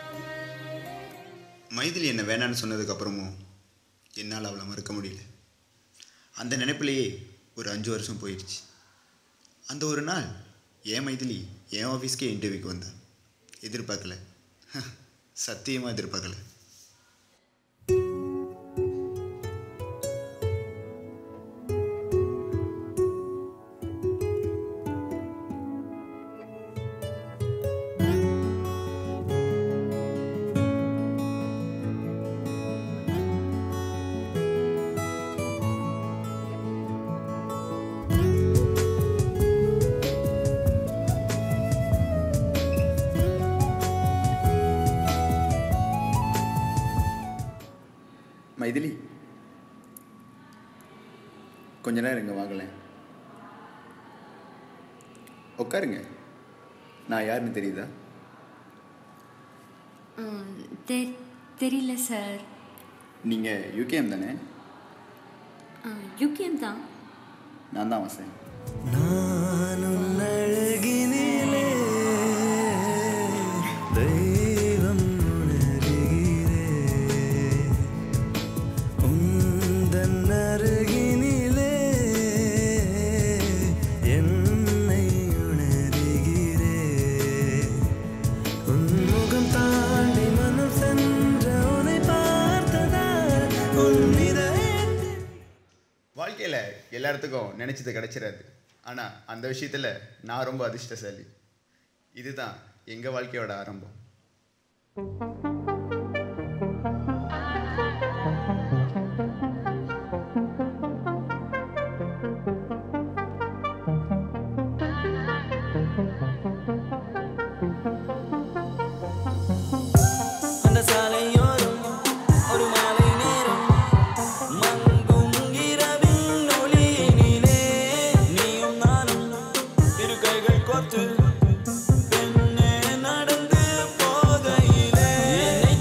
மைதிலி என்னை வேணான்னு சொன்னதுக்கு அப்புறமும் என்னால் அவளை மறுக்க முடியல அந்த நினைப்பிலேயே ஒரு அஞ்சு வருஷம் போயிடுச்சு அந்த ஒரு நாள் என் மைதிலி என் ஆஃபீஸ்க்கே இன்டர்வியூக்கு வந்தான் எதிர்பார்க்கல சத்தியமாக எதிர்பார்க்கல மைதிலி கொஞ்ச நேரம் இங்கே வாங்கலேன் உட்காருங்க நான் யாருன்னு தெரியுதா தெரியல சார் நீங்கள் யூகேஎம் தானே யூகேஎம் தான் நான் தான் வசேன் நானும் அழகினிலே தெய்வம் உணர்கிறேன் உந்தன் அருகினிலே என்னை உணர்கிறேன் உன் முகம் தாண்டி மனம் சென்ற உன்னை பார்த்ததால் உன் இதயத்தில் வாழ்க்கையில் எல்லாத்துக்கும் நினச்சது கிடைச்சிடாது ஆனால் அந்த விஷயத்தில் நான் ரொம்ப அதிர்ஷ்டசாலி இதுதான் எங்கள் வாழ்க்கையோட ஆரம்பம் அந்த சாலையோரம் ஒரு மாலை நேரம் மங்கும் இரவின் ஒளியினிலே நீயும் நானும் இரு கைகள் கோர்த்து பெண்ணே நடந்து போகையிலே என்னை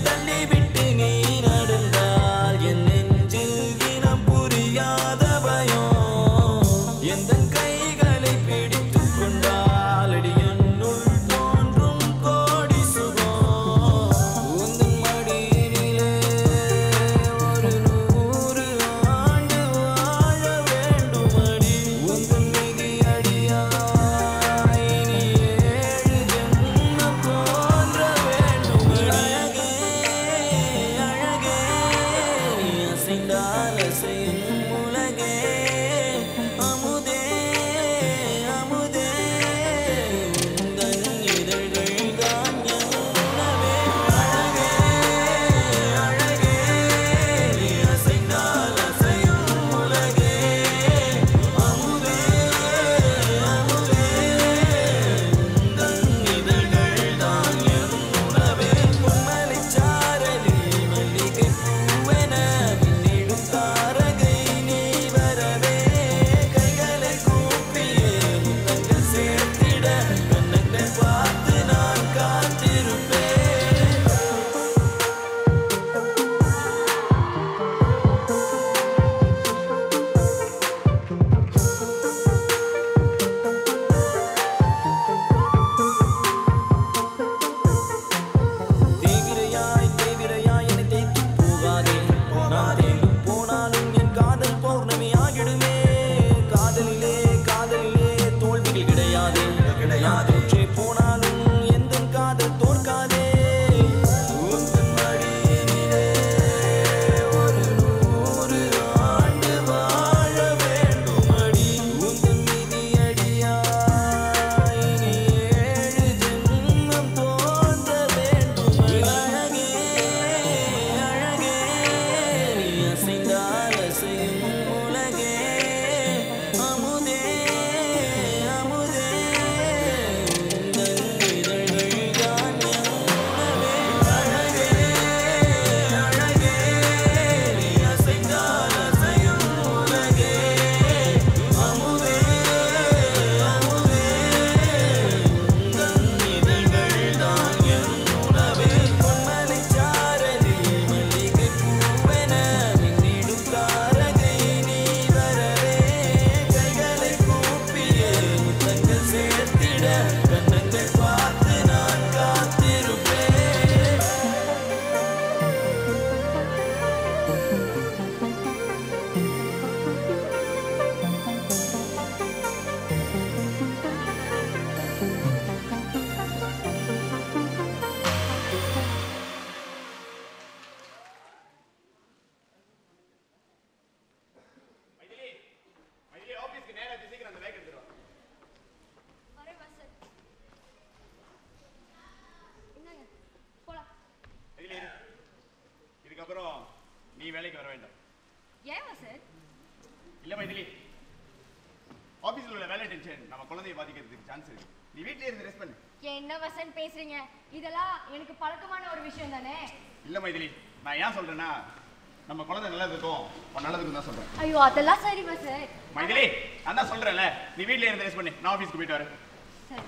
வேலைக்கு வர வேண்டும் ஏன் சார் இல்ல மைதிலி ஆபீஸ்ல உள்ள வேலை டென்ஷன் நம்ம குழந்தையை பாதிக்கிறதுக்கு சான்ஸ் இருக்கு நீ வீட்லயே இருந்து ரெஸ்ட் பண்ணு என்ன வசன் பேசுறீங்க இதெல்லாம் எனக்கு பழக்கமான ஒரு விஷயம் தானே இல்ல மைதிலி நான் ஏன் சொல்றேன்னா நம்ம குழந்தை நல்லதுக்கும் உன் நல்லதுக்கும் தான் சொல்றேன் ஐயோ அதெல்லாம் சரி சார் மைதிலி நான் தான் சொல்றேன்ல நீ வீட்லயே இருந்து ரெஸ்ட் பண்ணு நான் ஆபீஸ்க்கு போயிட்டு வரேன் சரி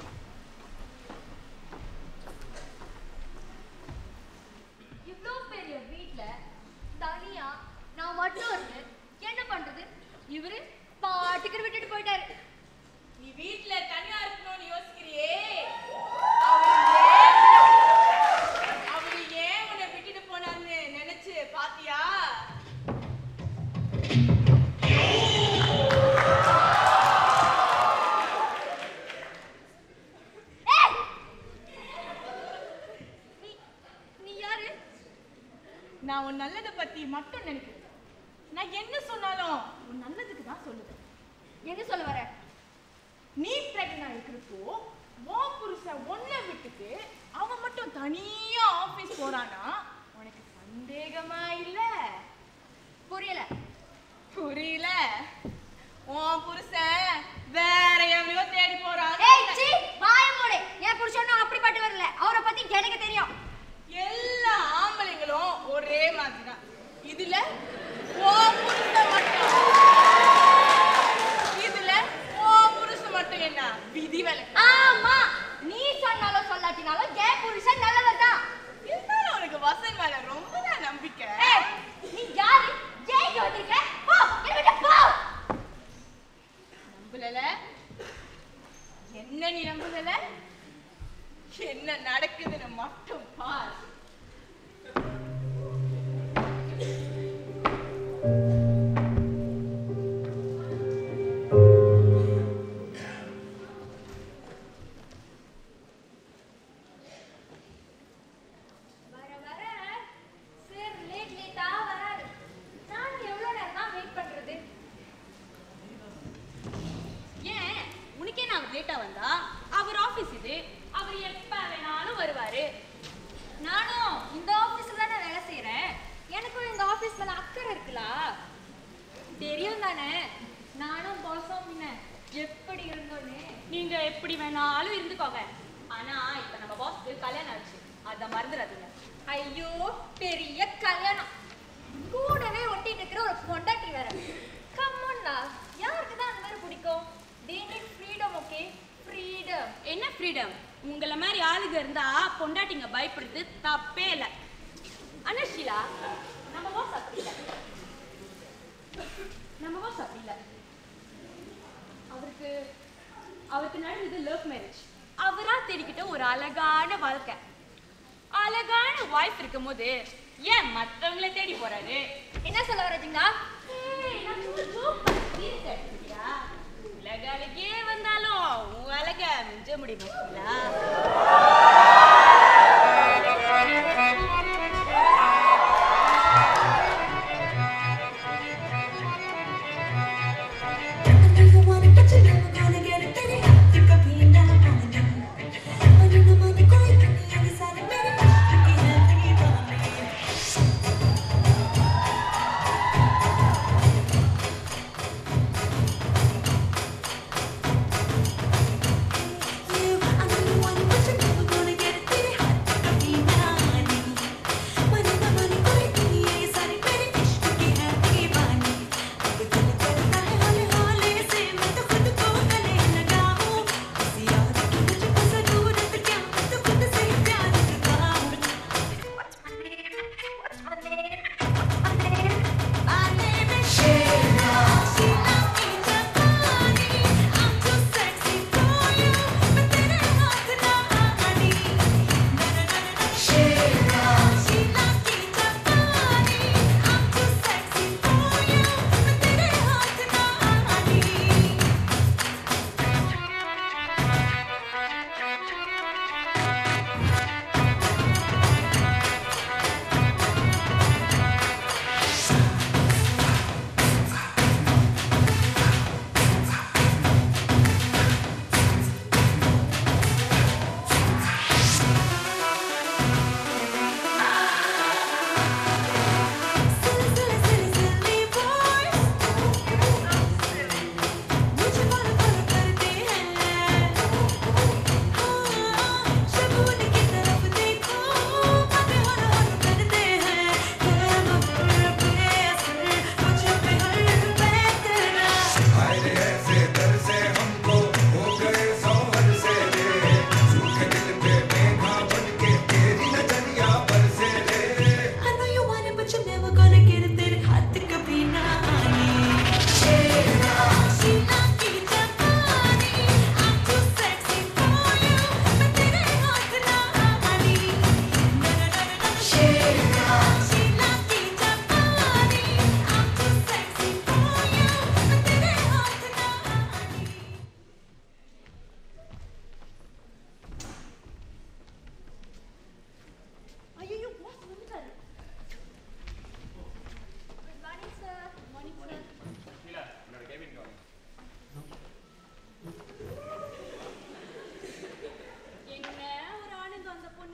இவ்ளோ பெரிய வீட்ல தனியா நான் மட்டும் இருந்து என்ன பண்றது இவரு பாட்டுக்கு விட்டுட்டு போயிட்டாரு நீ வீட்ல தனியா இருக்கணும்னு யோசிக்கிறியே அவரு ஏன் உன்னை விட்டுட்டு போனான்னு நினைச்சு பாத்தியா ஏய்! நீ- நீ யாரு நான் உன் நல்லதை பத்தி மட்டும் நினைக்கிறேன் நான் என்ன சொன்னாலும் உன் நல்லதுக்கு தான் சொல்லுவேன் என்ன சொல்ல வர நீ பிரெக்னா இருக்கிறப்போ உன் புருஷன் ஒன்ன விட்டுட்டு அவன் மட்டும் தனியா ஆபீஸ் போறானா உனக்கு சந்தேகமா இல்ல புரியல புரியல உன் புருஷன் வேற எவனையோ தேடி போறான் ஏய் சீ வாய மூடு என் புருஷனும் அப்படிப்பட்டு வரல அவரை பத்தி எனக்கு தெரியும் எல்லா ஆம்பளைங்களும் ஒரே மாதிரி தான் இதுல உன் புருஷன் மட்டும் இதுல உன் புருஷன் மட்டும் என்ன விதி விலக்கு ஆமா நீ சொன்னாலும் சொல்லாட்டினாலும் என் புருஷன் நல்லவர் தான் இருந்தாலும் உனக்கு வசன் மேல ரொம்ப தான் நம்பிக்கை ஏய் நீ யாரு ஏன் இங்க வந்திருக்க போ என்ன விட்டு போ நம்பலல என்ன நீ நம்பலல என்ன நடக்குதுன்னு மட்டும் பார் வர வர சார் லேட் லேட்டா வராரு நான் எவ்வளவு நேரம் தான் வெயிட் பண்றது ஏன் உனக்கே நான் லேட்டா வந்தா அவர் ஆபீஸ் இது அவர் எப்ப வேணாலும் வருவாரு நானும் இந்த ஆபீஸ்ல தானே வேலை செய்யறேன் எனக்கும் இந்த ஆபீஸ் மேல அக்கறை இருக்குல்ல தெரியும் தானே நானும் பாஸும் முன்ன எப்படி இருந்தோன்னு நீங்க எப்படி வேணாலும் இருந்துக்கோங்க ஆனா இப்ப நம்ம பாஸ்க்கு கல்யாணம் ஆச்சு அத மறந்துடாதீங்க ஐயோ பெரிய கல்யாணம் கூடவே ஒட்டிட்டு இருக்கிற ஒரு பொண்டாட்டி வேற கம்மன்னா யாருக்கு தான் அந்த மாதிரி பிடிக்கும் they need freedom okay freedom என்ன ஃப்ரீடம் உங்கள மாதிரி ஆளுங்க இருந்தா பொண்டாட்டிங்க பயப்படுறது தப்பே இல்ல ஆனா ஷீலா நம்ம பாஸ் அப்படி இல்ல நம்ம பாஸ் அப்படி இல்ல அவருக்கு அவருக்கு நடந்தது லவ் மேரேஜ் அவரா தேடிக்கிட்ட ஒரு அழகான வாழ்க்கை அழகான வாய்ஸ் இருக்கும் போது ஏன் மத்தவங்கள தேடி போறாரு என்ன சொல்ல வரீங்களா ஏய், நான் சும்மா joke பண்ணேன். serious ஆ எடுத்துக்கிட்டியா? உலக அழகே வந்தாலும் உன் அழக மிஞ்ச முடியுமா You, I'm the one who puts your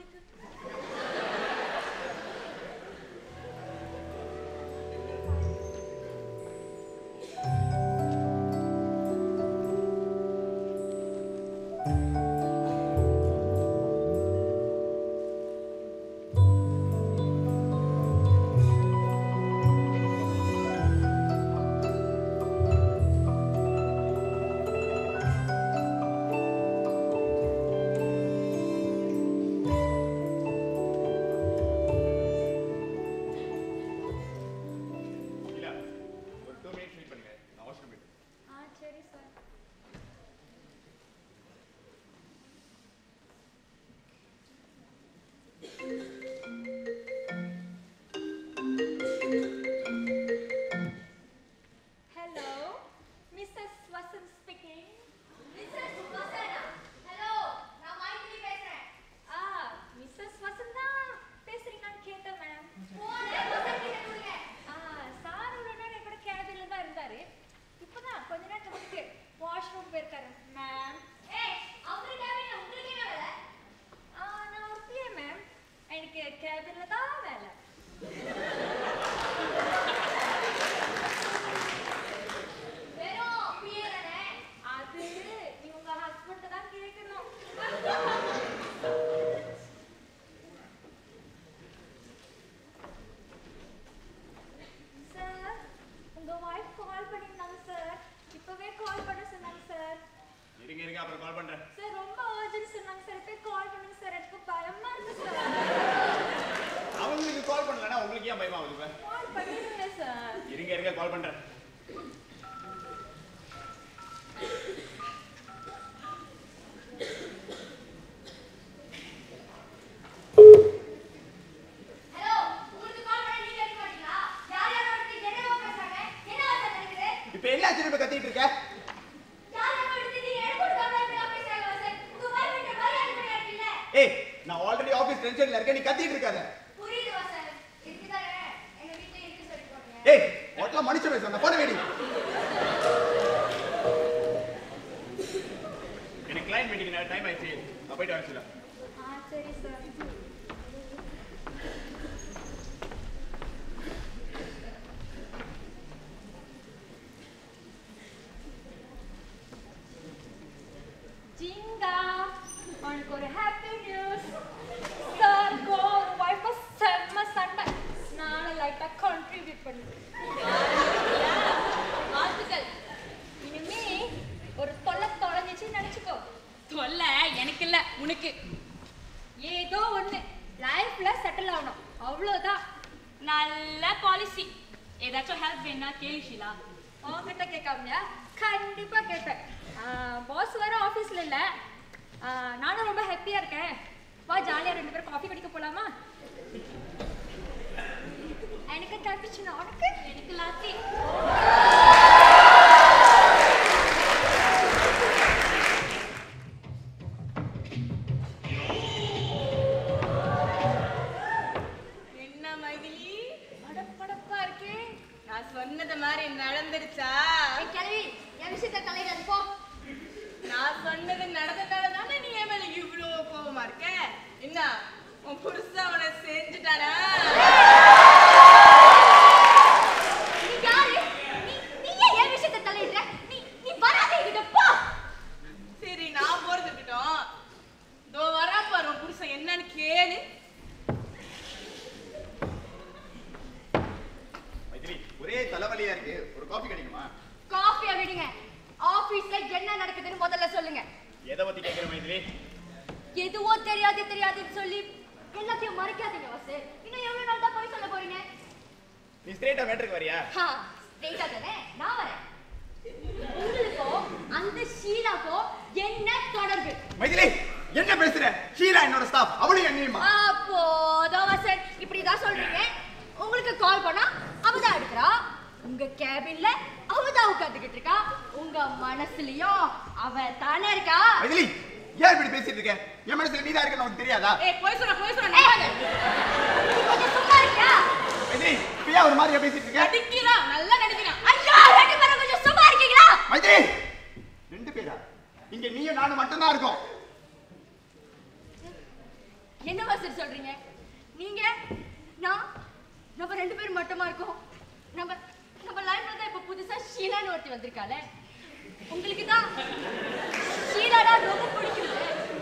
இல்ல ஒரு டூ மினிட்ஸ் வெயிட் பண்ணுங்க நான் வாஷ்ரூம் போயிட்டு ஆ சரி sir hello Mrs Vasanth speaking Mrs Vasana hello நான் மைத்ரி பேசுறேன் ஆ மிஸ்ஸஸ் வசந்த் தான் பேசுறீங்கன்னு கேட்டேன் மேம் போனே வசந்த் கிட்ட கொடுங்க ஆ சார் இவ்வளோ நேரம் கூட கேபின்ல தான் இருந்தாரு இப்போதான் கொஞ்ச நேரத்துக்கு முன்னாடி வாஷ்ரூம் போயிருக்காரு மேம் ஏய் அவரு கேபின்ல உங்களுக்கு என்ன வேலை ஆ நான் ஒருத்தியே மேம் எனக்கு கேபின்ல தான் வேலை வெறும் பிஏ தானே அது இவங்க ஹஸ்பண்ட் தான் கேட்கணும் சார் உங்க வைஃப் கால் பண்ணிருந்தாங்க சார் இப்பவே கால் பண்ண சொன்னாங்க சார் இருங்க இருங்க அப்புறம் கால் பண்றேன் சார் ரொம்ப அர்ஜென்ட் சொன்னாங்க சார் இப்பவே கால் பண்ணுங்க சார் எனக்கு பயமா இருக்கு சார் அவங்களுக்கு கால் பண்ணலனா உங்களுக்கு ஏன் பயமா ஆகுது இப்ப கால் பண்ணிருங்க சார் இருங்க இருங்க கால் பண்றேன் ஹலோ உங்களுக்கு கால் பண்ண நீங்க எடுக்க மாட்டீங்களா யார் யார் வந்து என்னவோ பேசுறாங்க என்ன வார்த்தை நடக்குது இப்ப என்ன திரும்ப கத்திட்டு இருக்க யார் யார் வந்து நீங்க எடுக்க கொடுக்காம இப்படி பேசுறாங்க சார் உங்க வைஃப் கிட்ட மரியாதை கூட இருக்குல்ல ஏய் நான் ஆல்ரெடி ஆபீஸ் டென்ஷன்ல இருக்கேன் நீ கத்திட்டு இருக்காத புரியுது வாசன் இதுதானே எங்க வீட்ல இருக்கு சொல்லி போறீங்க ஏய் ஒட்டலாம் மனுஷன் பேச அந்த போன வேடி எனக்கு கிளைண்ட் மீட்டிங் டைம் ஆயிடுச்சு நான் போயிட்டு வரேன் சில ஆ சரி சார் ஜிங்கா உனக்கு ஒரு ஹாப்பி நியூஸ் சார் கோ வைஃப் செம்ம சண்டை நானும் லைட்டா கான்ட்ரிபியூட் பண்ணிட்டேன் வாழ்த்துக்கள் இனிமே ஒரு தொல்லை தொலைஞ்சிச்சு நினைச்சுக்கோ தொல்லை எனக்கு இல்ல உனக்கு ஏதோ ஒண்ணு லைஃப்ல செட்டில் ஆகணும் அவ்வளவுதான் நல்ல பாலிசி ஏதாச்சும் ஹெல்ப் வேணா கேளு ஷீலா உன்கிட்ட கேட்காமலையா கண்டிப்பா கேட்பேன் பாஸ் வேற ஆஃபீஸ்ல இல்ல ஆ, நானும் ரொம்ப ஹாப்பியா இருக்கேன் வா ஜாலியா ரெண்டு பேரும் காஃபி குடிக்க போலாமா எனக்கு கேப்பிச்சுனா உனக்கு எனக்கு லாத்தி என்ன மைதிலி படப்படப்பா இருக்கே நான் சொன்னது மாதிரி நடந்துருச்சா கிளவி என் விஷயத்த தலையிடாது போ நான் சொன்னது நடந்ததால தானே நீ என் மேல இவ்ளோ கோவமா இருக்க என்ன உன் புருஷா உன செஞ்சுட்டானா நீ யாரு நீ நீ ஏன் என் விஷயத்த தலையிடுற நீ நீ வராத என்கிட்ட போ சரி நான் போறது இருக்கட்டும் தோ வரா பாரு உன் புருஷன் என்னன்னு கேளு மைதிலி ஒரே தலைவலியா இருக்கு ஒரு காஃபி கிடைக்குமா காஃபியை விடுங்க ஆபீஸ்ல என்ன நடக்குதுன்னு முதல்ல சொல்லுங்க எதை பத்தி கேட்கிற மைதிலி எதுவோ தெரியாது தெரியாதுன்னு சொல்லி எல்லாத்தையும் மறைக்காதீங்க வாசு இன்னும் எவ்வளவு நாள் தான் போய் சொல்ல போறீங்க நீ ஸ்ட்ரெயிட்டா மேட்டருக்கு வரியா ஹா ஸ்ட்ரெயிட்டா தானே நான் வரேன் உங்களுக்கோ அந்த ஷீலாக்கோ என்ன தொடர்பு மைதிலி என்ன பேசுற ஷீலா என்னோட ஸ்டாஃப் அவளையும் என்னையுமா போதும் வாசன் இப்படிதான் சொல்றீங்க உங்களுக்கு கால் பண்ணா அவதான் எடுக்கிறா உங்க கேபின்ல அவதான் உட்காந்துக்கிட்டு இருக்கா உங்க மனசுலயும் அவ தானே இருக்கா மைதிலி ஏன் இப்படி பேசிட்டு இருக்க என் மனசுல நீதான் இருக்க உனக்கு தெரியாதா ஏய் போய் சொல்ற போய் சொல்ற நம்பாத நீ கொஞ்சம் சும்மா இருக்கியா மைதிலி இப்ப ஒரு மாதிரியா பேசிட்டு இருக்க நடிக்கிறான் நல்லா நடிக்கிறான் ஐயா ரெண்டு பேரும் கொஞ்சம் சும்மா இருக்கீங்களா மைதிலி ரெண்டு பேரா இங்க நீயும் நானும் மட்டும்தான் இருக்கோம் என்ன வாசர் சொல்றீங்க நீங்க நான் நம்ம ரெண்டு பேரும் மட்டுமா இருக்கோம் நம்ம நம்ம லைஃப்ல தான் இப்ப புதுசா ஷீலான்னு ஒருத்தி வந்திருக்காளே உங்களுக்கு தான் ஷீலாடா ரொம்ப பிடிக்கும்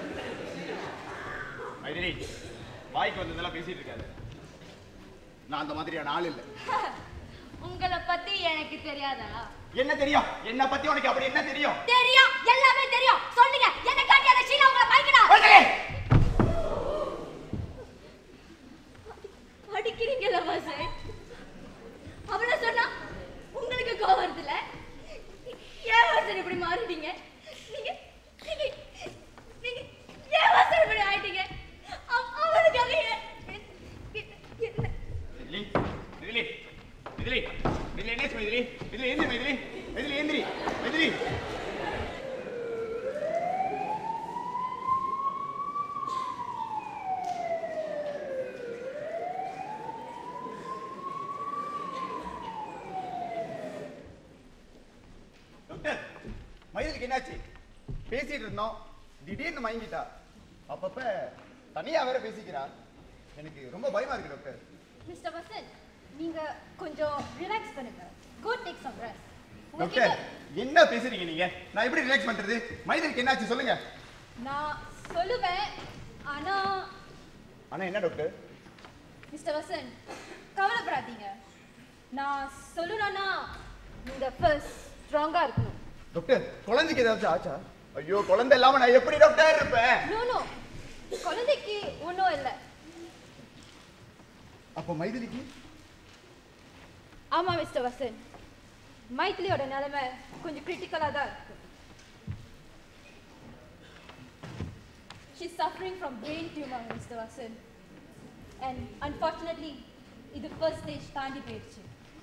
மைதிலி வாய்க்கு வந்ததெல்லாம் பேசிட்டு இருக்காது நான் அந்த மாதிரியான ஆள் இல்லை உங்களை பத்தி எனக்கு தெரியாதா என்ன தெரியும் என்ன பத்தி உனக்கு அப்படி என்ன தெரியும் தெரியும் எல்லாமே தெரியும் சொல்லுங்க என்ன காட்டி அந்த ஷீலா உங்களை பாய்க்கடா அடிக்கிறீங்களா வாசன் அவள சொன்னா உங்களுக்கு கோவம் வருதுல ஏன் வாசன் இப்படி மாறிட்டீங்க நீங்க நீங்க நீங்க ஏன் வாசன் இப்படி ஆயிட்டீங்க அவ- அவளுக்காக ஏன் என்ன மைதிலி மைதிலி மைதிலி மைதிலி என்ன மைதிலி மைதிலி ஏந்திரி மைதிலி மைதிலி ஏந்திரி மைதிலி டாக்டர் மைதிலிக்கு என்னாச்சு பேசிட்டு இருந்தோம் திடீர்னு மயங்கிட்டா அப்பப்ப தனியா வேற பேசிக்கிறா எனக்கு ரொம்ப பயமா இருக்கு டாக்டர் மிஸ்டர் வசந்த் நீங்க கொஞ்சம் ரிலாக்ஸ் பண்ணுங்க go take some rest doctor என்ன பேசுறீங்க நீங்க நான் எப்படி ரிலாக்ஸ் பண்றது மைதிலிக்கு என்னாச்சு சொல்லுங்க நான் சொல்லுவேன் ஆனா ஆனா என்ன டாக்டர் மிஸ்டர் வசந்த் கவலைப்படாதீங்க நான் சொல்லணும்னா நீங்க ஃபர்ஸ்ட் ஸ்ட்ராங்கா இருக்கணும் டாக்டர் குழந்தைக்கு ஏதாச்சும் ஆச்சா ஐயோ குழந்தை இல்லாம நான் எப்படி டாக்டர் இருப்பேன் நோ நோ குழந்தைக்கு ஒன்றும் இல்லை அப்போ மைதிலிக்கு ஆமா மிஸ்டர் வசந்த் மைத்திலியோட நிலைமை கொஞ்சம் கிரிட்டிக்கலாக தான் இருக்கு She's suffering from brain tumor, Mr. Vasan. And unfortunately, இது first stage தாண்டி போயிடுச்சு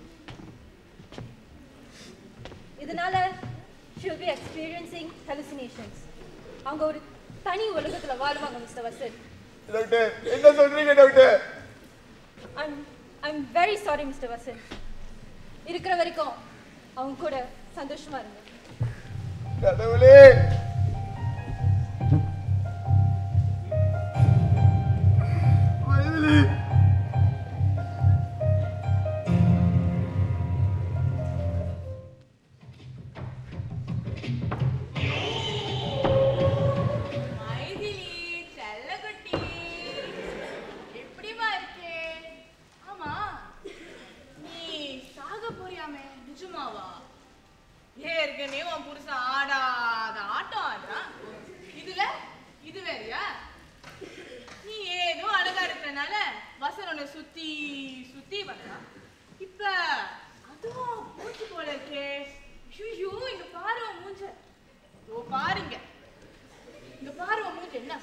இதனால she'll be experiencing hallucinations. அவங்க ஒரு தனி உலகத்துல வாழ்வாங்க மிஸ்டர் வசந்த் டாக்டர் என்ன சொல்றீங்க doctor I'm I'm very sorry, Mr. Vasan. இருக்கிற வரைக்கும் அவங்க கூட சந்தோஷமா இருங்க கடவுளே மைதிலி மைதிலி செல்லக்குட்டி எப்படிமா இருக்கே ஆமா நீ சாக போறியாமே நிஜமாவா ஏற்கனவே உன் புருஷன் ஆடாத ஆட்டம் ஆடுறான் இதுல இது வேறயா நீ ஏதோ அழகா இருக்கிறனால வசன் உன்னை சுத்தி சுத்தி வர்றான் இப்ப அதுவும் மூச்சு போல இருக்கே ஐயோ இங்க பாரு உன் மூஞ்ச ஓ பாருங்க இங்க பாரு உன் மூஞ்சி என்ன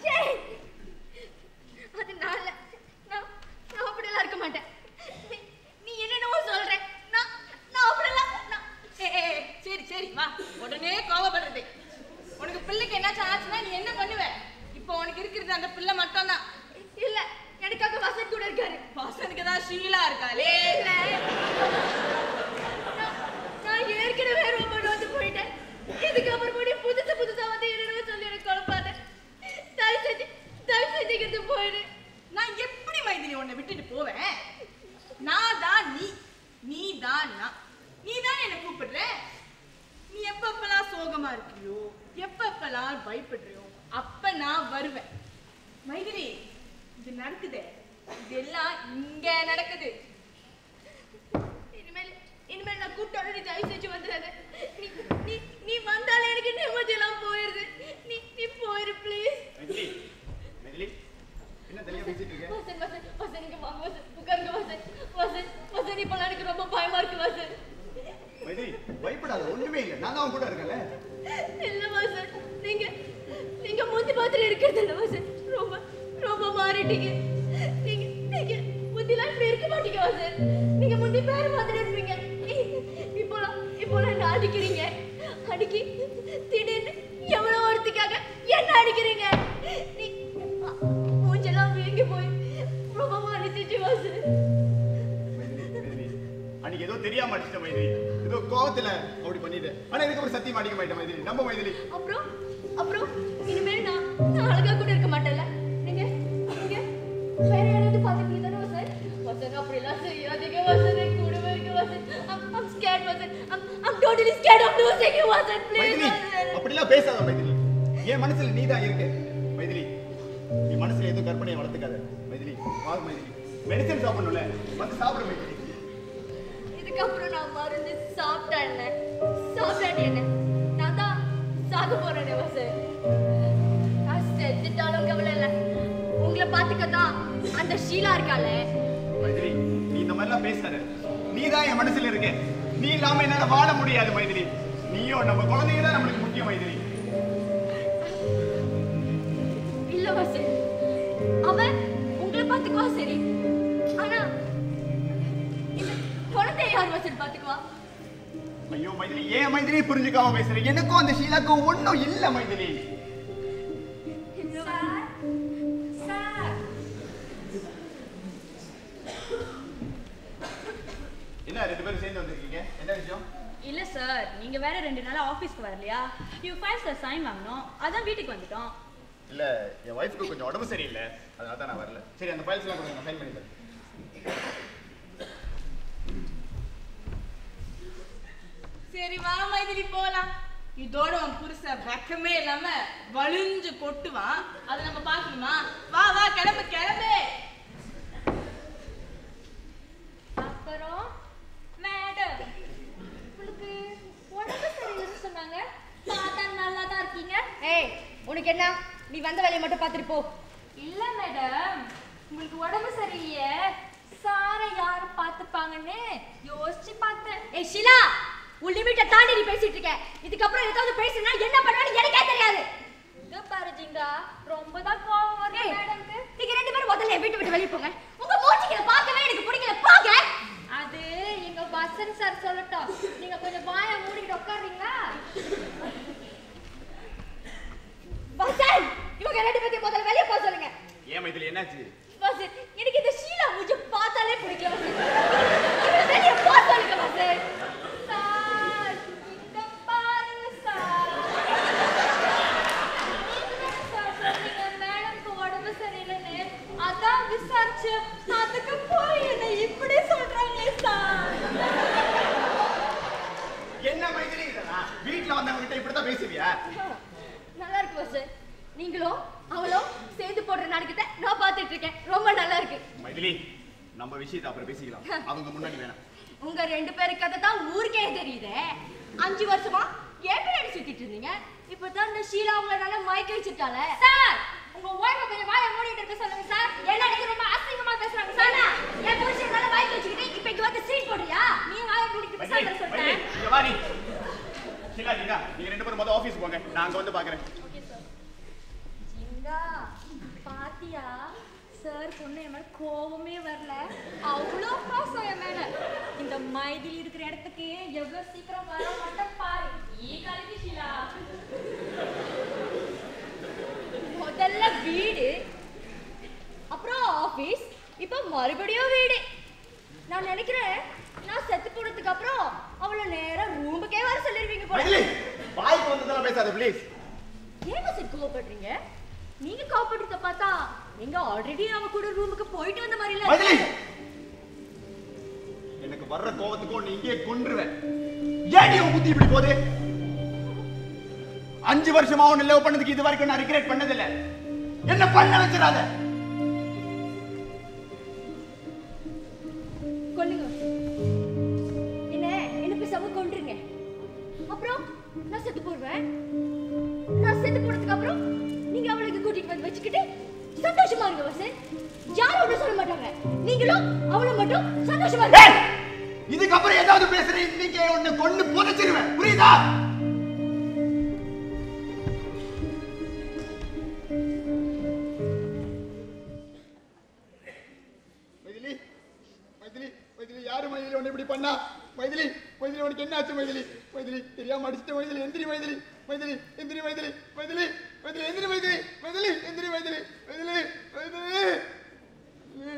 அது நான் இல்ல. நான் நான் அப்படியெல்லாம் இருக்க மாட்டேன் நீ- நீ என்னென்னவோ சொல்ற நான் நான் அப்படியெல்லாம் நான் ஏய், ஏய், ஏய், சரி சரி வா உடனே கோவப்படுறது உனக்கு பிள்ளைக்கு என்னாச்சும் ஆச்சுன்னா நீ என்ன பண்ணுவ இப்போ உனக்கு இருக்கிறது அந்த பிள்ளை மட்டும்தான் இல்ல எனக்காக வசந்த் கூட இருக்காரு வசனுக்கு தான் ஷீலா இருக்காளே நான் ஏற்கனவே ரொம்ப நோந்து போயிட்டேன் இதுக்கு அப்புறம் கூட புதுசு புதுசா வந்து என்னென்னவோ சொல்லி எனக்கு குழப்பாத தயவு செஞ்சு தயவு செஞ்சு இங்கிருந்து போயிடு நான் எப்படி மைதிலி உன்னை விட்டுட்டு போவேன் நான் தான் நீ நீ தான் நான் நீ தான் என்ன கூப்பிடுற நீ எப்பப்பெல்லாம் சோகமா இருக்கியோ எப்பப்பெல்லாம் பயப்படுறியோ அப்ப நான் வருவேன் மைதிலி இது நடக்குதே இதெல்லாம் இங்க நடக்குது இனிமேல் இனிமேல் நான் கூப்பிட்ட உடனே தயவு செஞ்சு வந்துடாத நீ நீ நீ வந்தாலே எனக்கு நிம்மதி எல்லாம் போயிருது நீ நீ போயிரு ப்ளீஸ் மைதிலி மைதிலி என்ன தனியா பேசிட்டு இருக்க வசன் வசன் வசன் இங்க வாங்க வசன் உட்காருங்க வசன் வசன் வசன் இப்பெல்லாம் எனக்கு ரொம்ப பயமா இருக்கு வசன் மைதிலி பயப்படாத ஒண்ணுமே இல்லை நான் தான் உன் கூட இருக்கேன்ல இல்ல வசன் நீங்க நீங்க முந்தி மாதிரி இருக்கிறது இல்ல வசன் ரொம்ப ரொம்ப மாறிட்டீங்க நீங்க நீங்க முந்திலாம் இப்படி இருக்க மாட்டீங்க வசன் நீங்க முந்தி வேற மாதிரி இருப்பீங்க இ- இப்போலாம் இப்போலாம் என்ன அடிக்கிறீங்க அடிக்கி திடீர்னு எவ்வளவு ஒருத்திக்காக என்ன அடிக்கிறீங்க நீ அ- மூஞ்செல்லாம் வீங்கி போய் ரொம்ப மாறிச்சிச்சு வசன் அன்னைக்கு ஏதோ தெரியாம அடிச்சிட்ட மைதிலி ஏதோ கோவத்துல அப்படி பண்ணிட்டேன் ஆனா இதுக்கப்புறம் சத்தியம் அடிக்க மாட்டேன் மைதிலி நம்ப மைதிலி அப்புறம் அப்புறம் இனிமேல் நான் நான் அழகா கூட இருக்க மாட்டேன்ல நீங்க நீங்க வேற யாராவது பார்த்துட்டு தானே வசன் வசன் அப்படிலாம் செய்யாதீங்க வசன் என் கூடவே இருக்க Vasan I'm, I'm scared Vasan I'm, I'm totally scared of losing you Vasan please Maithili Vasan அப்படிலாம் பேசாத மைதிலி என் மனசுல நீ தான் இருக்க மைதிலி நீ மனசுல எதுவும் கற்பனையை வளர்த்துக்காத மைதிலி வா மைதிலி மெடிசன் சாப்பிடணும்ல வந்து சாப்பிடு மைதிலி இதுக்கப்புறம் நான் மருந்து சாப்பிட்டா என்ன சாப்பிட்டாட்டி என்ன நான் தான் சாக போறேனே வசன் நான் செத்துட்டாலும் கவலை இல்லை உங்களை பார்த்துக்கத்தான் அந்த ஷீலா இருக்காளே மைதிலி நீ இந்த மாதிரிலாம் பேசாத நீ தான் என் மனசுல இருக்க நீ இல்லாம என்னால வாழ முடியாது மைதிலி நீயும் நம்ம குழந்தைங்க தான் நம்மளுக்கு முக்கியம் மைதிலி இல்ல வசன் அவன் உங்களை பார்த்துக்குவா சரி ஆனா இந்த குழந்தைய யார் வசன் பார்த்துக்குவா ஐயோ மைதிலி ஏன் மைதிலி புரிஞ்சுக்காம பேசுற எனக்கும் அந்த ஷீலாக்கும் ஒண்ணும் இல்ல மைதிலி சார் சார் என்ன ரெண்டு பேரும் சேர்ந்து வந்திருக்கீங்க என்ன விஷயம் இல்ல சார் நீங்க வேற ரெண்டு நாளா ஆபீஸ்க்கு வரலையா யூ ஃபைல்ஸ்ல சைன் வாங்கணும் அதான் வீட்டுக்கு வந்துட்டோம் இல்ல என் ஒய்ஃப்க்கு கொஞ்சம் உடம்பு சரியில்லை அதனால தான் நான் வரல சரி அந்த ஃபைல்ஸ் எல்லாம் கொடுங்க நான் சைன் பண்ணி தரேன் சரி வா மைதிலி போலாம் இதோட உன் புருஷன் வெக்கமே இல்லாம வலிஞ்சு கொட்டுவான் அதை நம்ம பார்க்கணுமா வா வா கிளம்பு கிளம்பு அப்புறம் மேடம் உங்களுக்கு உடம்பு சரியில்லைன்னு சொன்னாங்க பார்த்தா நல்லா தான் இருக்கீங்க ஏய் உனக்கு என்ன நீ வந்த வேலையை மட்டும் பார்த்துட்டு போ இல்ல மேடம் உங்களுக்கு உடம்பு சரியில்லையே சாரை யார் பார்த்துப்பாங்கன்னு யோசிச்சு பார்த்தேன் ஏய் ஷிலா உன் லிமிட்டை தாண்டி நீ பேசிட்டு இருக்க இதுக்கப்புறம் ஏதாவது பேசுனா என்ன பண்ணுவேன்னு எனக்கே தெரியாது இங்க பாரு ஜிங்கா ரொம்ப தான் கோவம் வருது ஏய், மேடம்க்கு நீங்க ரெண்டு பேரும் முதல்ல என் வீட்டு விட்டு வெளியே போங்க உங்க மூச்சிகளை பார்க்கவே எனக்கு பிடிக்கல போங்க அது எங்க வசன் சார் சொல்லட்டும் நீங்க கொஞ்சம் வாயை மூடிட்டு உட்காருறீங்களா வசன் இவங்க ரெண்டு பேத்தையும் முதல்ல வெளியே போக சொல்லுங்க ஏன் மைதிலி என்னாச்சு வசன் எனக்கு இந்த ஷீலா மூஞ்சி பார்த்தாலே பிடிக்கல வசன் இவங்களை வெளியே போக சொல்லுங்க வசன் சார் இங்க பாருங்க சார் நீங்க சார் சொன்னீங்க மேடம்க்கு உடம்பு சரியில்லைன்னு அதான் விசாரிச்சு அதுக்கு போய் என்ன இப்படி சொல்றாங்களே சார் என்ன மைதிலி இதெல்லாம் வீட்டுல வந்தவங்க கிட்ட இப்படித்தான் பேசுவியா நல்லா இருக்கு வசன் நீங்களும் அவளும் சேர்ந்து போடுற நாடகத்தை நான் பார்த்துட்டு இருக்கேன் ரொம்ப நல்லா இருக்கு மைதிலி நம்ம விஷயத்தை அப்புறம் பேசிக்கலாம் அவங்க முன்னாடி வேணாம் உங்க ரெண்டு பேரு கதை தான் ஊருக்கே தெரியுதே அஞ்சு வருஷமா என் பின்னாடி சுத்திட்டு இருந்தீங்க இப்பதான் இந்த ஷீலா உங்களை நல்லா மயக்க வச்சிருக்காள சார் உங்க ஒய்ஃபை கொஞ்சம் வாயை மூடிட்டு இருக்க சொல்லுங்க சார் என்ன நீங்க ரொம்ப அசிங்கமா பேசுறாங்க சார் என் புருஷன் நல்லா மயக்க வச்சுக்கிட்டு இப்ப இங்க வந்து சீன் போடுறியா நீ வாயை மூடிட்டு மைதிலி, சார் மைதிலி, சொல்றேன் இங்க வா நீ. ஷீலா நீங்க நீங்க ரெண்டு பேரும் முதல்ல ஆபீஸ் போங்க நான் அங்க வந்து பாக்குறேன் ஜிங்கா பாத்தியா சார் பொண்ணு என் மேல கோவமே வரல அவ்வளோ பாசம் என் மேல இந்த மைதிலி இருக்கிற இடத்துக்கு எவ்வளவு சீக்கிரம் வர மாட்டேன் பாரு ஈ கலக்கி ஷீலா முதல்ல வீடு அப்புறம் ஆபீஸ் இப்போ மறுபடியும் வீடு நான் நினைக்கிறேன் நான் செத்து போனதுக்கு அப்புறம் அவளை நேரா ரூமுக்கே வர சொல்லிருவீங்க போல மைதிலி வாய்க்கு வந்ததெல்லாம் பேசாத ப்ளீஸ் ஏன் சார் கோவப்படுறீங்க நீங்க கோவப்படுறத பார்த்தா நீங்க ஆல்ரெடி அவ கூட ரூமுக்கு போயிட்டு வந்த மாதிரி இல்ல மைதிலி எனக்கு வர்ற கோவத்துக்கும் நீ இங்கே கொன்றுவேன் ஏன் நீ உன் புத்தி இப்படி போகுது அஞ்சு வருஷமா உன்னை லவ் பண்ணதுக்கு இது வரைக்கும் நான் ரிக்ரெட் பண்ணதில்ல என்ன பண்ண வச்சிடாத கொல்லுங்க என்ன என்ன பேசாம கொன்றுங்க அப்புறம் நான் செத்து போடுவேன் நான் செத்து போனதுக்கு அப்புறம் நீங்க அவளுக்கு கூட்டிட்டு வந்து வச்சுக்கிட்டு சந்தோஷமா இருங்க வசன் யாரும் ஒன்றும் சொல்ல மாட்டாங்க நீங்களும் அவளும் மட்டும் சந்தோஷமா இருங்க ஏய், இதுக்கப்புறம் ஏதாவது பேசுறேன் இன்னைக்கு உன்னை கொண்டு புதைச்சிருவேன் புரியுதா மைதிலி மைதிலி மைதிலி யாரு மைதிலி உன்னை இப்படி பண்ணா மைதிலி மைதிலி உனக்கு என்ன ஆச்சு மைதிலி மைதிலி தெரியாம அடிச்சிட்ட மைதிலி எந்திரி மைதிலி மைதிலி எந்திரி மைதிலி மைதிலி மைதிலி எந்திரி மைதிலி மைதிலி எந்திரி Maithili Maithili Maithili Maithili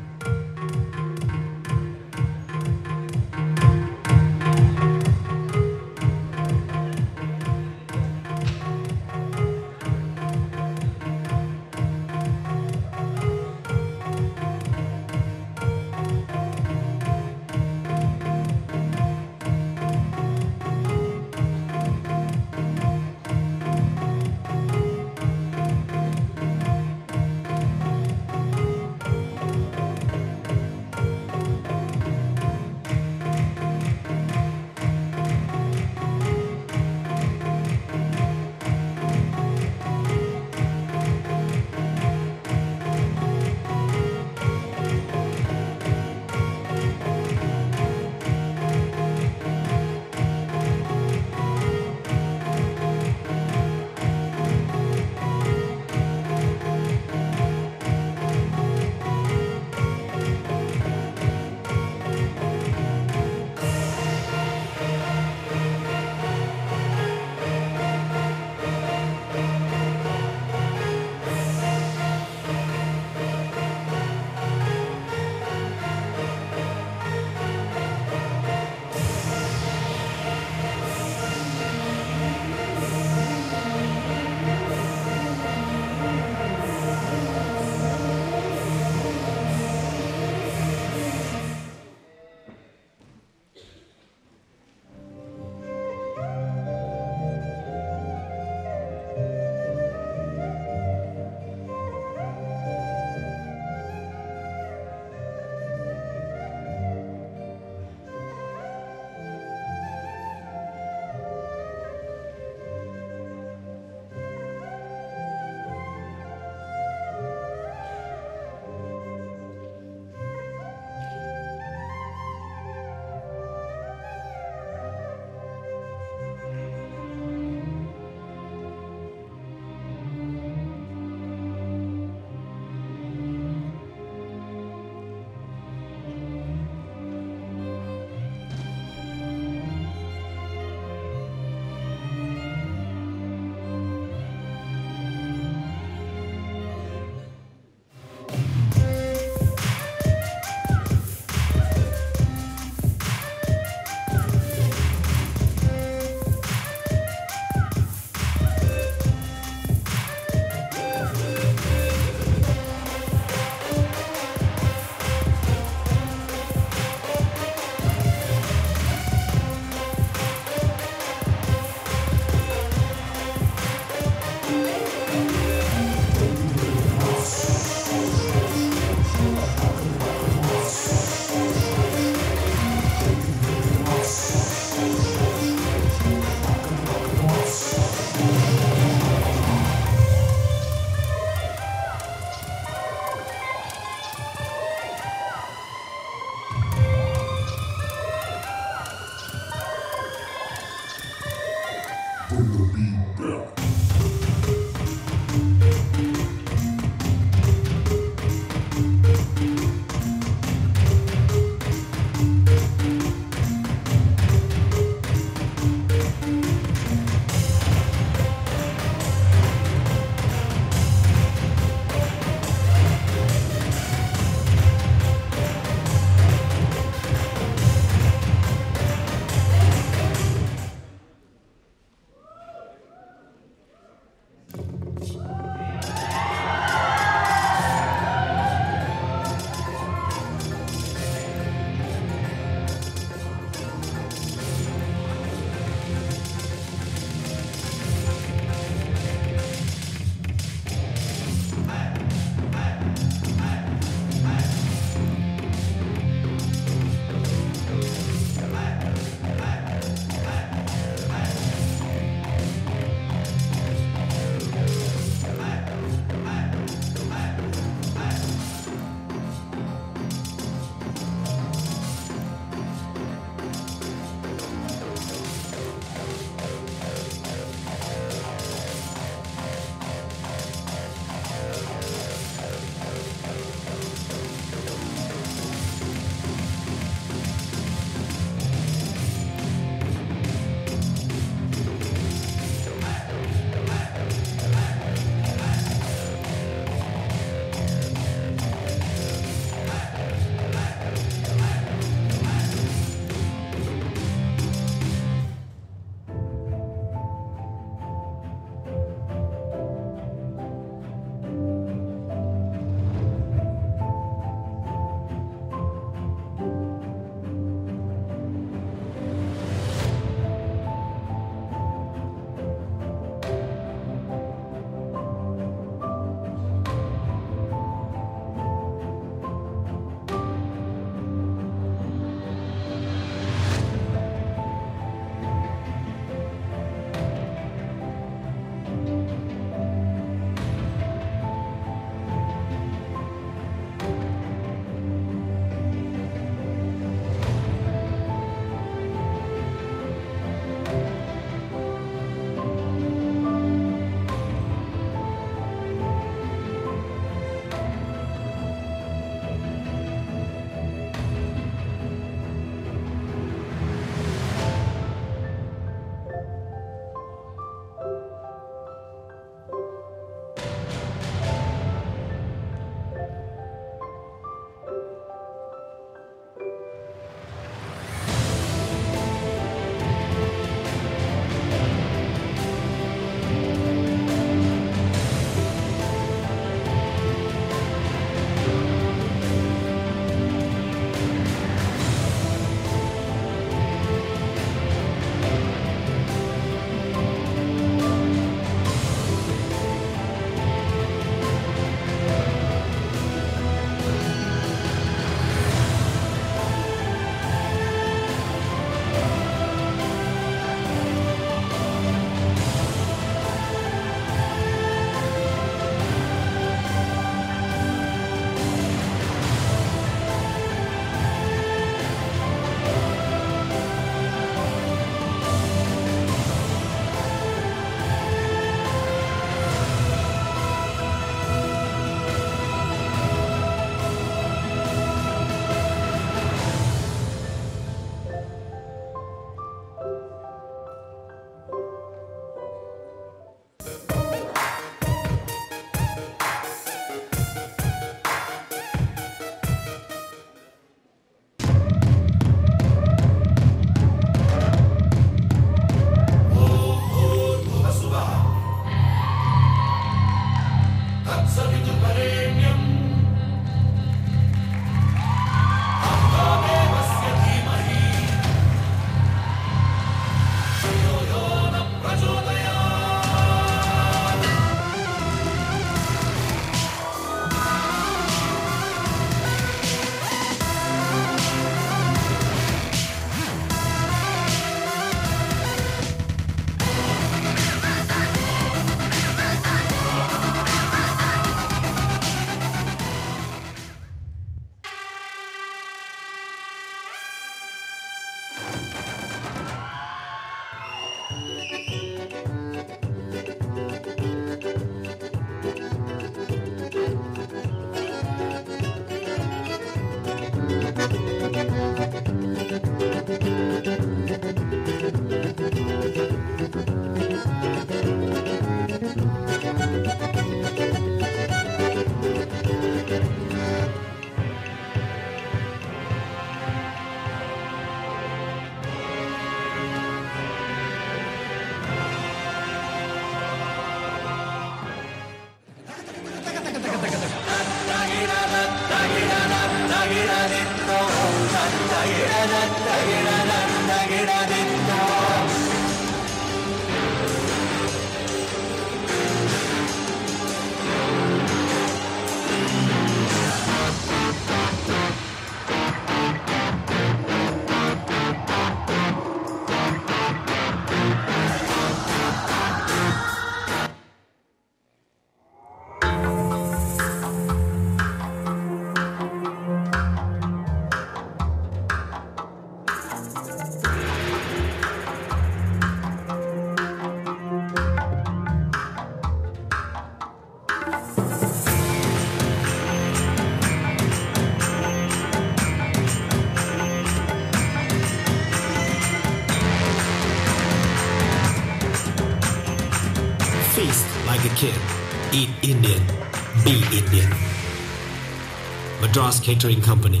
Feast like a kid. Eat Indian. Be Indian. Madras Catering Company.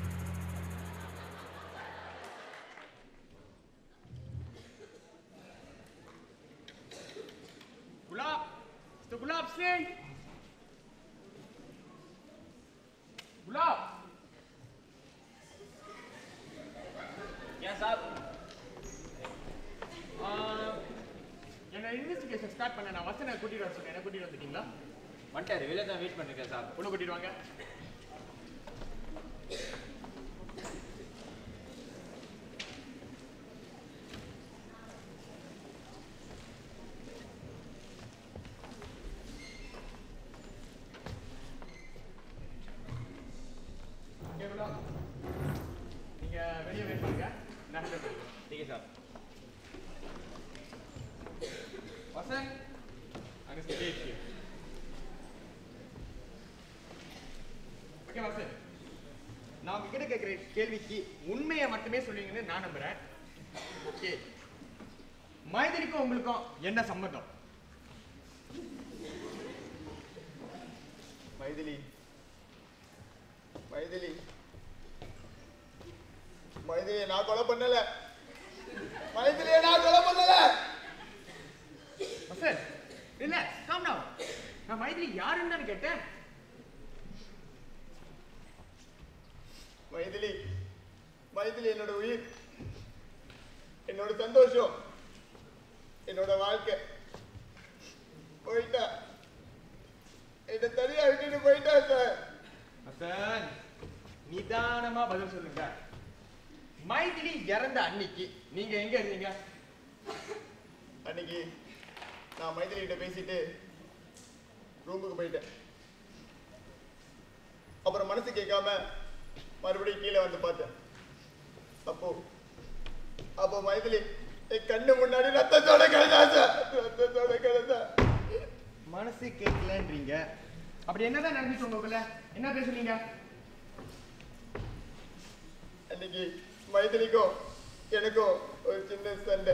गुलाब तो गुलाब सिंह गुलाब ஏன் சார் என்ன இன்வெஸ்டிகேஷன் ஸ்டார்ட் பண்ண நான் வசனை கூட்டிட்டு வர சொன்னேன் என்ன கூட்டிட்டு வந்துட்டீங்களா வந்துட்டாரு வெளியே தான் வெயிட் பண்ணிருக்கேன் சார் ஒன்று கூட்டிட்டு வாங்க Okay, குலாப். நீங்க வெளியே வெயிட் பண்ணுங்க நான் handle பண்ணிக்கிறேன். ठीक है साहब வசன் அங்க ஸ்டேஜ் ஓகே வசன் நான் உங்ககிட்ட கேட்குற கேள்விக்கு உண்மையை மட்டுமே சொல்லுவீங்கன்னு நான் நம்புறேன் ஓகே மைதிலிக்கும் உங்களுக்கும் என்ன சம்மந்தம் மைதிலி மைதிலி மைதிலியை நான் கொலை பண்ணல மைதிலியை நான் கொலை பண்ணல வசன் ரிலாக்ஸ் காம் டவுன் நான் மைதிலி யாருன்னு தான் கேட்டேன் மைதிலி மைதிலி என்னோட உயிர் என்னோட சந்தோஷம் என்னோட வாழ்க்கை போயிட்டா என்ன தனியா விட்டுட்டு போயிட்டா சார் வசன் நிதானமா பதில் சொல்லுங்க மைதிலி இறந்த அன்னைக்கு நீங்க எங்க இருந்தீங்க அன்னைக்கு நான் மைதிலிகிட்ட பேசிட்டு ரூமுக்கு போயிட்டேன் அப்புறம் மனசு கேட்காம மறுபடியும் கீழே வந்து பார்த்தேன் அப்போ அப்போ மைதிலி என் கண்ணு முன்னாடி ரத்தத்தோட கிடந்தா சார் ரத்தத்தோட கிடந்தா மனசு கேட்கலன்றீங்க அப்படி என்னதான் நடந்துச்சு உங்களுக்குள்ள என்ன பேசுனீங்க அன்னைக்கு மைதிலிக்கும் எனக்கும் ஒரு சின்ன சண்டை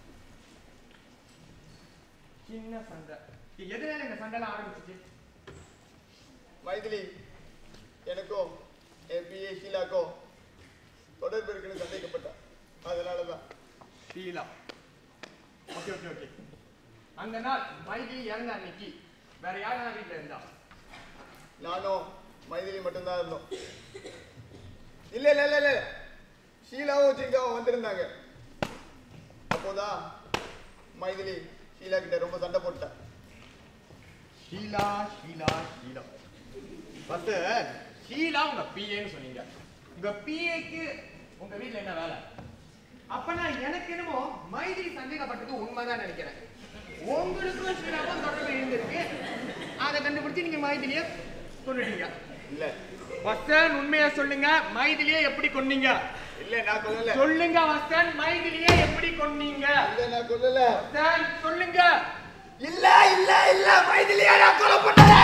சின்ன சண்டை எதனால இந்த சண்டைலாம் ஆரம்பிச்சிச்சு மைதிலி எனக்கும் என் பிஏ ஷீலாக்கும் தொடர்பு இருக்குன்னு சந்தேகப்பட்டா அதனால தான் ஷீலா ஓகே ஓகே ஓகே அந்த நாள் மைதிலி இறந்த அன்னைக்கு வேற யாரெல்லாம் வீட்டில் இருந்தா நானும் மைதிலி மட்டும்தான் இருந்தோம் இல்ல இல்ல இல்ல இல்ல ஷீலாவும் ஜிங்காவும் வந்திருந்தாங்க அப்போதான் மைதிலி ஷீலா கிட்ட ரொம்ப சண்டை போட்டா ஷீலா ஷீலா ஷீலா ஃபர்ஸ்ட் ஷீலா உங்க பிஏன்னு சொன்னீங்க உங்க பிஏக்கு உங்க வீட்ல என்ன வேலை அப்பனா எனக்கு என்னமோ மைதிலி சந்தேகப்பட்டது உண்மைதான் நினைக்கிறேன் உங்களுக்கும் ஷீலாவும் தொடர்பு இருந்திருக்கு அதை கண்டுபிடிச்சு நீங்க மைதிலிய கொண்டுட்டீங்க இல்ல வசன் உண்மையா சொல்லுங்க மைதிலிய எப்படி கொன்னீங்க இல்ல நான் கொல்லல சொல்லுங்க வசன் மைதிலிய எப்படி கொன்னீங்க இல்ல நான் கொல்லல வசன் சொல்லுங்க இல்ல இல்ல இல்ல மைதிலியா நான் கொலை பண்ணல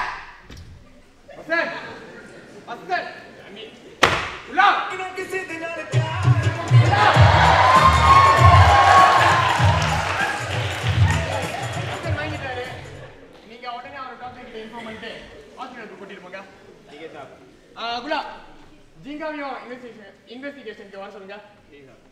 வசன் வசன் உலா வசன் வாங்கிட்டாரு நீங்க உடனே அவர் டாக்டர் கிட்ட இன்ஃபார்ம் பண்ணிட்டு ஹாஸ்பிட்டலுக்கு கூட்டிட்டு போங்க ठीक है साहब ஆ, குலா ஜிங்காவையும் இன்வெஸ்டிகேஷன் இன்வெஸ்டிகேஷனுக்கு வர சொல்லுங்க ठीक है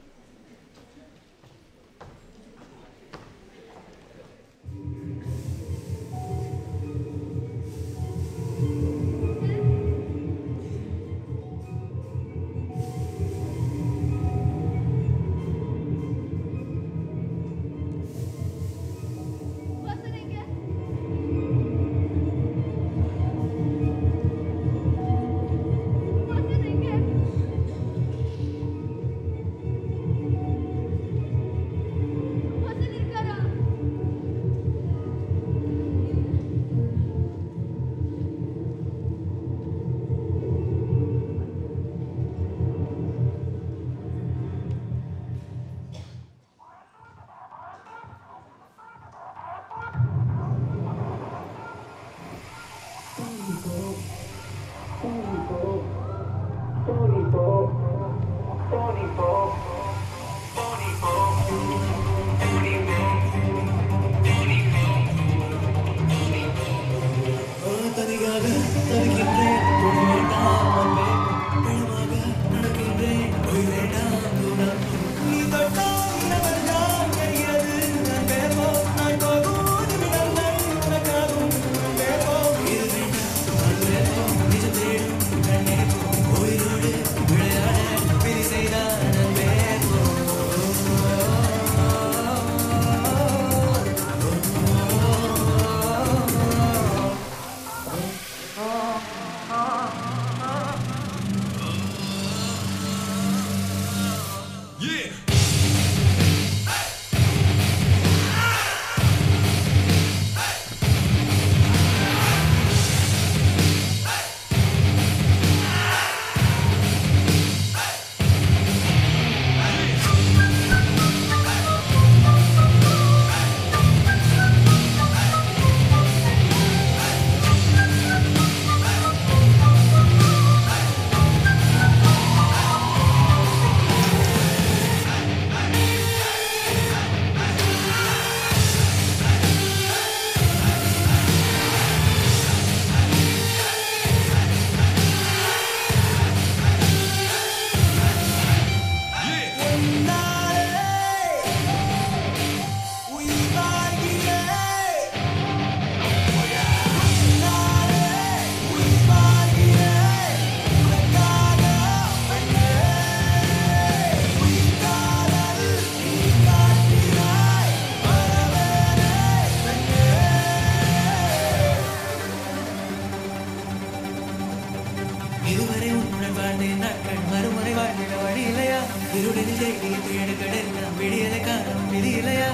இதுவரை உன்னுடன் வாழ்ந்தேன் நாட்கள் மறுமுறை வாழ்ந்திட வழி இல்லையா இருளில் ஜெயிலி தேடு கடல் நாம் விடியலை காணும் விதி இல்லையா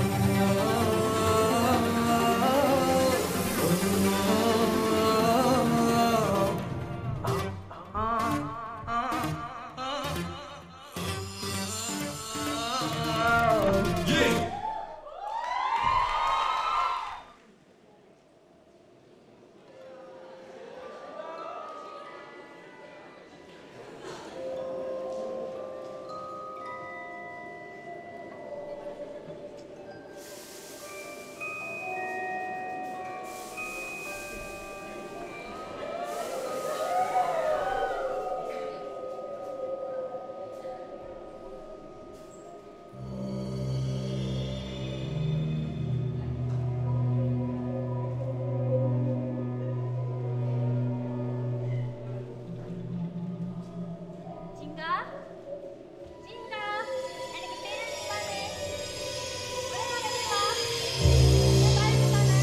ஜிங்கா ஜிங்கா எனக்கு பேரண்ட்ஸ் பாரு ஒழுங்கா வெளிய வா என் parents பாரு.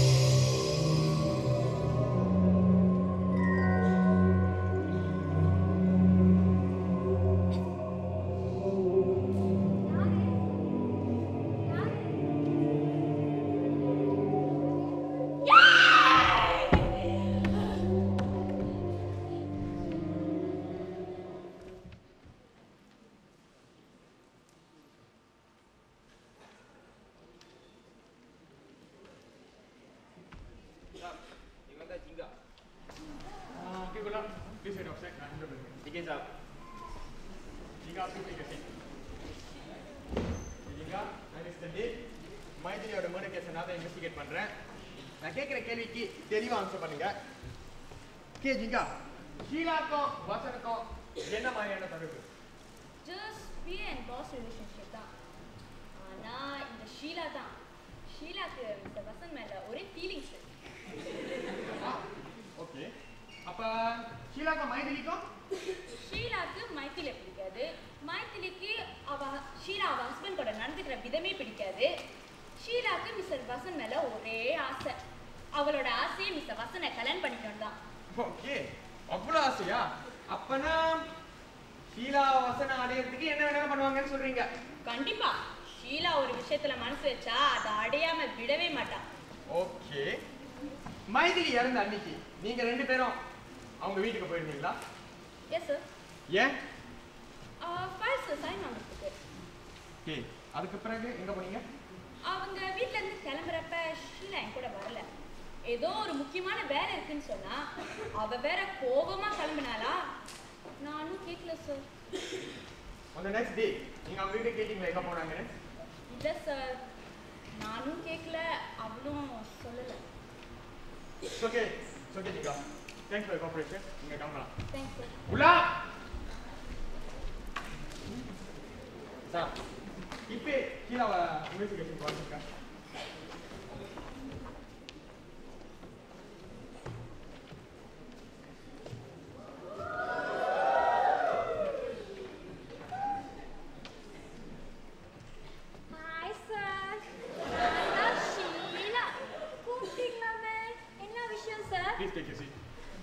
இவன் தான் ஜிங்கா ஓகே குலா ப்ளீஸ் ஹெட் ஆஃப் செட் நான் ஹேண்ட் ஓவர் டிகே சாப் Jinga please take set Jinga நான் இஸ் தி டே மைதிலியோட மர்டர் கேஸை நான் தான் இன்வெஸ்டிகேட் பண்றேன் நான் கேட்குற கேள்விக்கு தெளிவாக ஆன்சர் பண்ணுங்க கே ஜிங்கா ஷீலாக்கும் வசனுக்கும் என்ன மாதிரியான தொடர்பு just P and boss relationship தான் ஆனா இந்த ஷீலா தான் ஷீலாக்கு இந்த வசன் மேல ஒரே ஃபீலிங்ஸ் ஓகே அப்ப ஷீலாக்கும் மைதிலிக்கும் ஷீலாக்கு மைத்திலியை பிடிக்காது மைத்திலிக்கு அவ ஷீலா அவ ஹஸ்பண்ட் கூட நடந்துக்கிற விதமே பிடிக்காது ஷீலாக்கு மிஸ்டர் வசன் மேல ஒரே ஆசை அவளோட ஆசையை மிஸ்டர் வசனை கல்யாணம் பண்ணிக்கணும் தான் ஓகே அவ்வளோ ஆசையா அப்பனா ஷீலா வசன அடையறதுக்கு என்ன வேணாலும் பண்ணுவாங்கன்னு சொல்றீங்க கண்டிப்பா ஷீலா ஒரு விஷயத்துல மனசு வச்சா அதை அடையாம விடவே மாட்டா ஓகே மைதிலி இறந்த அன்னைக்கு நீங்க ரெண்டு பேரும் அவங்க வீட்டுக்கு போயிருந்தீங்களா எஸ் சார் ஏன் ஃபைல்ஸ் சைன் வாங்குறதுக்கு ஓகே அதுக்கு பிறகு எங்க போனீங்க அவங்க வீட்ல இருந்து கிளம்புறப்ப ஷீலா என் கூட வரல ஏதோ ஒரு முக்கியமான வேலை இருக்குன்னு சொன்னா அவ வேற கோபமா கிளம்பினாளா நானும் கேட்கல சார் அந்த நெக்ஸ்ட் டே நீங்க அவங்க வீட்டுக்கு கேட்டீங்களா எங்க போனாங்கன்னு இல்ல சார் நானும் கேட்கல அவளும் சொல்லல okay okay Jiga thanks for cooperation நீங்க கிளம்பலாம் தேங்க்ஸ் சார் உலா சார் இப்போ கீழே இன்வெஸ்டிகேஷன் வந்துருக்கேன் ஹாய் சார் நான் ஷீலா கூப்பிட்டீங்களாமே என்ன விஷயம் sir please take you seat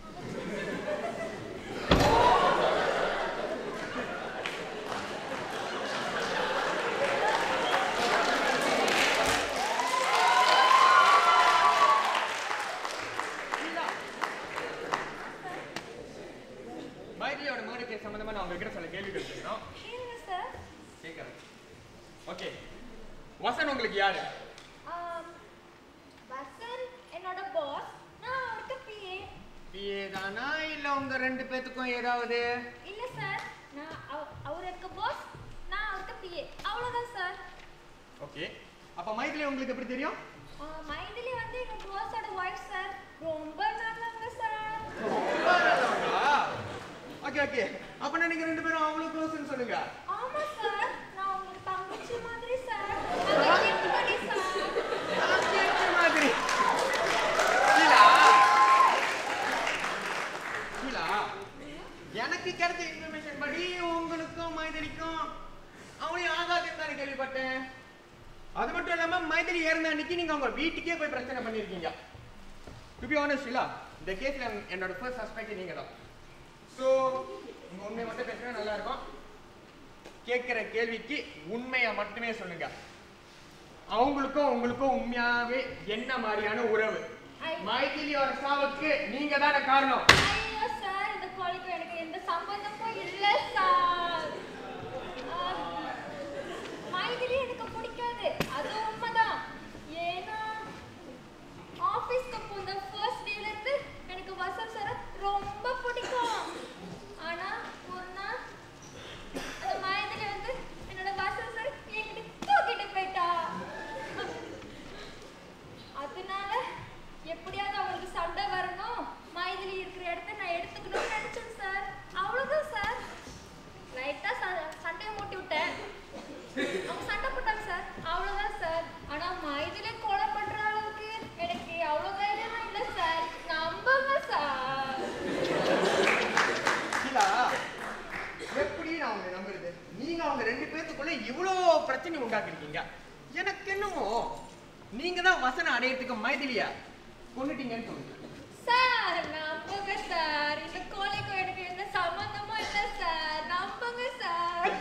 மைதிலியோட மர்டர் கேஸ் சம்பந்தமா நான் உங்ககிட்ட சில கேள்விகள் கேட்கணும் கேளுங்க சார் கேட்கறேன் ஓகே வசன் உங்களுக்கு யாரு ஆம், வசந்த் என்னோட பாஸ் நான் அவருக்கு பிஏ பிஏ தானா இல்ல உங்க ரெண்டு பேத்துக்கும் ஏதாவது இல்ல சார் நான் அவ- அவருக்கு பாஸ் நான் அவருக்கு பிஏ அவ்வளவுதான் சார் ஓகே அப்ப மைதிலி உங்களுக்கு எப்படி தெரியும் ஆ, மைதிலி வந்து எங்க பாஸோட ஒய்ஃப் சார் ரொம்ப நல்லவங்க சார் ரொம்ப நல்லவங்களா ஓகே ஓகே அப்ப நீங்க ரெண்டு பேரும் அவ்வளவு க்ளோஸ்னு சொல்லுங்க ஆமா சார் நான் உங்களுக்கு தங்கச்சி மாதிரி சார் நான் கேட்கும்படி சார் கேட்ட மாதிரி ஷீலா ஷீலா எனக்கு கிடைச்ச இன்ஃபர்மேஷன் படி உங்களுக்கும் மைதிலிக்கும் அவளையும் ஆகாதுன்னு தான் கேள்விப்பட்டேன் அது மட்டும் இல்லாம மைதிலி இறந்த அன்னைக்கு நீங்க அவங்க வீட்டுக்கே போய் பிரச்சனை பண்ணிருக்கீங்க டு பி ஆனஸ்ட் ஷீலா இந்த கேஸ்ல என்னோட ஃபர்ஸ்ட் சஸ்பெக்ட் நீங்க தான் ஸோ உங்க உண்மையை மட்டும் பேசினா நல்லா இருக்கும் கேட்கிற கேள்விக்கு உண்மையை மட்டுமே சொல்லுங்க அவங்களுக்கும் உங்களுக்கும் உண்மையாவே என்ன மாதிரியான உறவு மைதிலியோட சாவுக்கு நீங்க தானே காரணம் ஐயோ சார் இந்த கோழிக்கும் எனக்கு எந்த சம்பந்தமும் இல்ல சார் ஆ, மைதிலி எனக்கு பிடிக்காது அது உண்மைதான் ஏன்னா ஆபீஸ்க்கு போன ஃபர்ஸ்ட் டேல இருந்து எனக்கு வசந்த் சார் ரொம்ப பிடிக்கும் ஆனா ஒரு நாள் அந்த மைதிலி வந்து என்னோட வசந்த் சார் என்கிட்ட தூக்கிட்டு போயிட்டா அதனால எப்படியாவது அவங்களுக்கு சண்டை வரணும் மைதிலி இருக்கிற இடத்த நான் எடுத்துக்கணும்னு நினைச்சேன் சார் அவ்வளவுதான் சார் லைட்டா சண்டையை மூட்டி விட்டேன் அவங்க சண்டை போட்டாங்க சார் அவ்வளவுதான் சார் ஆனா மைதிலி கொலை பண்ற அளவுக்கு எனக்கு அவ்வளவு தைரியம் இல்ல சார் நம்புங்க சார் ஷீலா எப்படி நான் உங்களை நம்புறது நீங்க அவங்க ரெண்டு பேத்துக்குள்ள இவ்வளோ பிரச்சனை உண்டாக்கிருக்கீங்க எனக்கு என்னமோ நீங்க தான் வசனம் அடையறதுக்கு மைதிலியா கொண்டுட்டீங்கன்னு தோணுது சார் நம்புங்க சார் இந்த கொலைக்கும் எனக்கு எந்த சம்பந்தமும் இல்ல சார் நம்புங்க சார்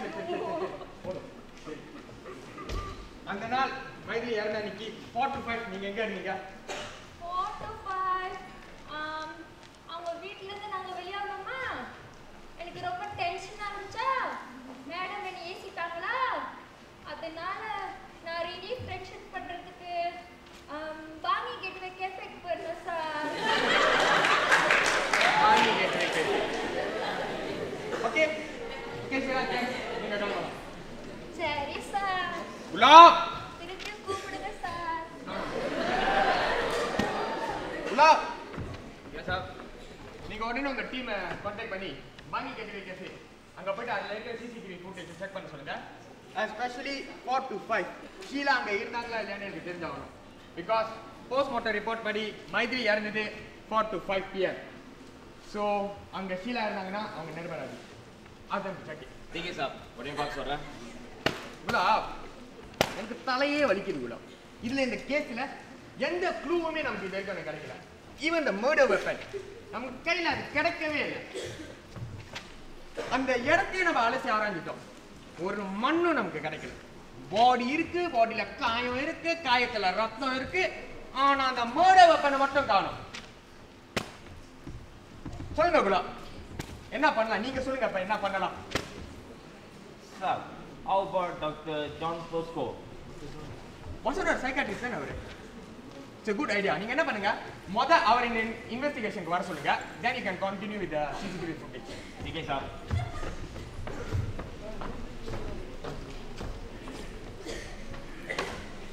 அந்த நாள் மைதிலி இறந்த அன்னைக்கு ஃபோர் டு ஃபைவ் நீங்க எங்க இருந்தீங்க Four to five. Um, அவங்க வீட்ல இருந்து நாங்க வெளியாகணுமா எனக்கு ரொம்ப டென்ஷனா இருந்துச்சா மேடம் என்ன ஏசிட்டாங்களா அதனால நான் ரிலீஃப் டென்ஷன் பண்றதுக்கு um, பாங்கி கேட்வே கேஃபேக்கு போயிருந்தேன் சார் ஆண்டி கேட்டு ஓகே ஓகே ஷீலா thanks. நீங்க கிளம்பலாம் சரி சார் குலாப் திருப்பி கூப்பிடுங்க சார் குலாப் எஸ் சார் நீங்க உடனே உங்க டீமை கான்டாக்ட் பண்ணி பாங்கி கேட்டு கேஃபே அங்க போயிட்டு அதுல இருக்கிற சிசிடிவி ஃபுட்டேஜ் செக் பண்ண சொல்லுங்க especially four to five Sheela அங்க இருந்தாங்களா இல்லையான்னு எனக்கு தெரிஞ்சாகணும் பிகாஸ் போஸ்ட்மார்ட்டம் ரிப்போர்ட் படி மைத்ரி இறந்தது four to five PM so அங்க ஷீலா இருந்தாங்கன்னா அவங்க நிர்மலாதி அதான் சக்கி ठीक है साहब उन्हें बात कर रहा है குலாப் எனக்கு தலையே வலிக்குது குலாப் இதுல இந்த கேஸ்ல எந்த க்ளூவுமே நமக்கு இது வரைக்கும் எனக்கு கிடைக்கல ஈவன் இந்த மர்டர் வெப்பன் நமக்கு கையில அது கிடைக்கவே இல்லை அந்த இடத்தையும் நம்ம அலசி ஆராய்ஞ்சிட்டோம் ஒரு மண்ணும் நமக்கு கிடைக்கல பாடி இருக்கு பாடியில காயம் இருக்கு காயத்துல ரத்தம் இருக்கு ஆனா அந்த மர்டர் வெப்பனை மட்டும் காணும் சொல்லுங்க குலாப் என்ன பண்ணலாம் நீங்க சொல்லுங்க அப்ப என்ன பண்ணலாம் साहब how about Dr. John Fosco வாசோட சைக்காட்ரிஸ்ட் தானே அவரு இட்ஸ் குட் ஐடியா நீங்க என்ன பண்ணுங்க மொத அவர் இந்த இன்வெஸ்டிகேஷனுக்கு வர சொல்லுங்க then you can continue with CCTV footage ठीक है साहब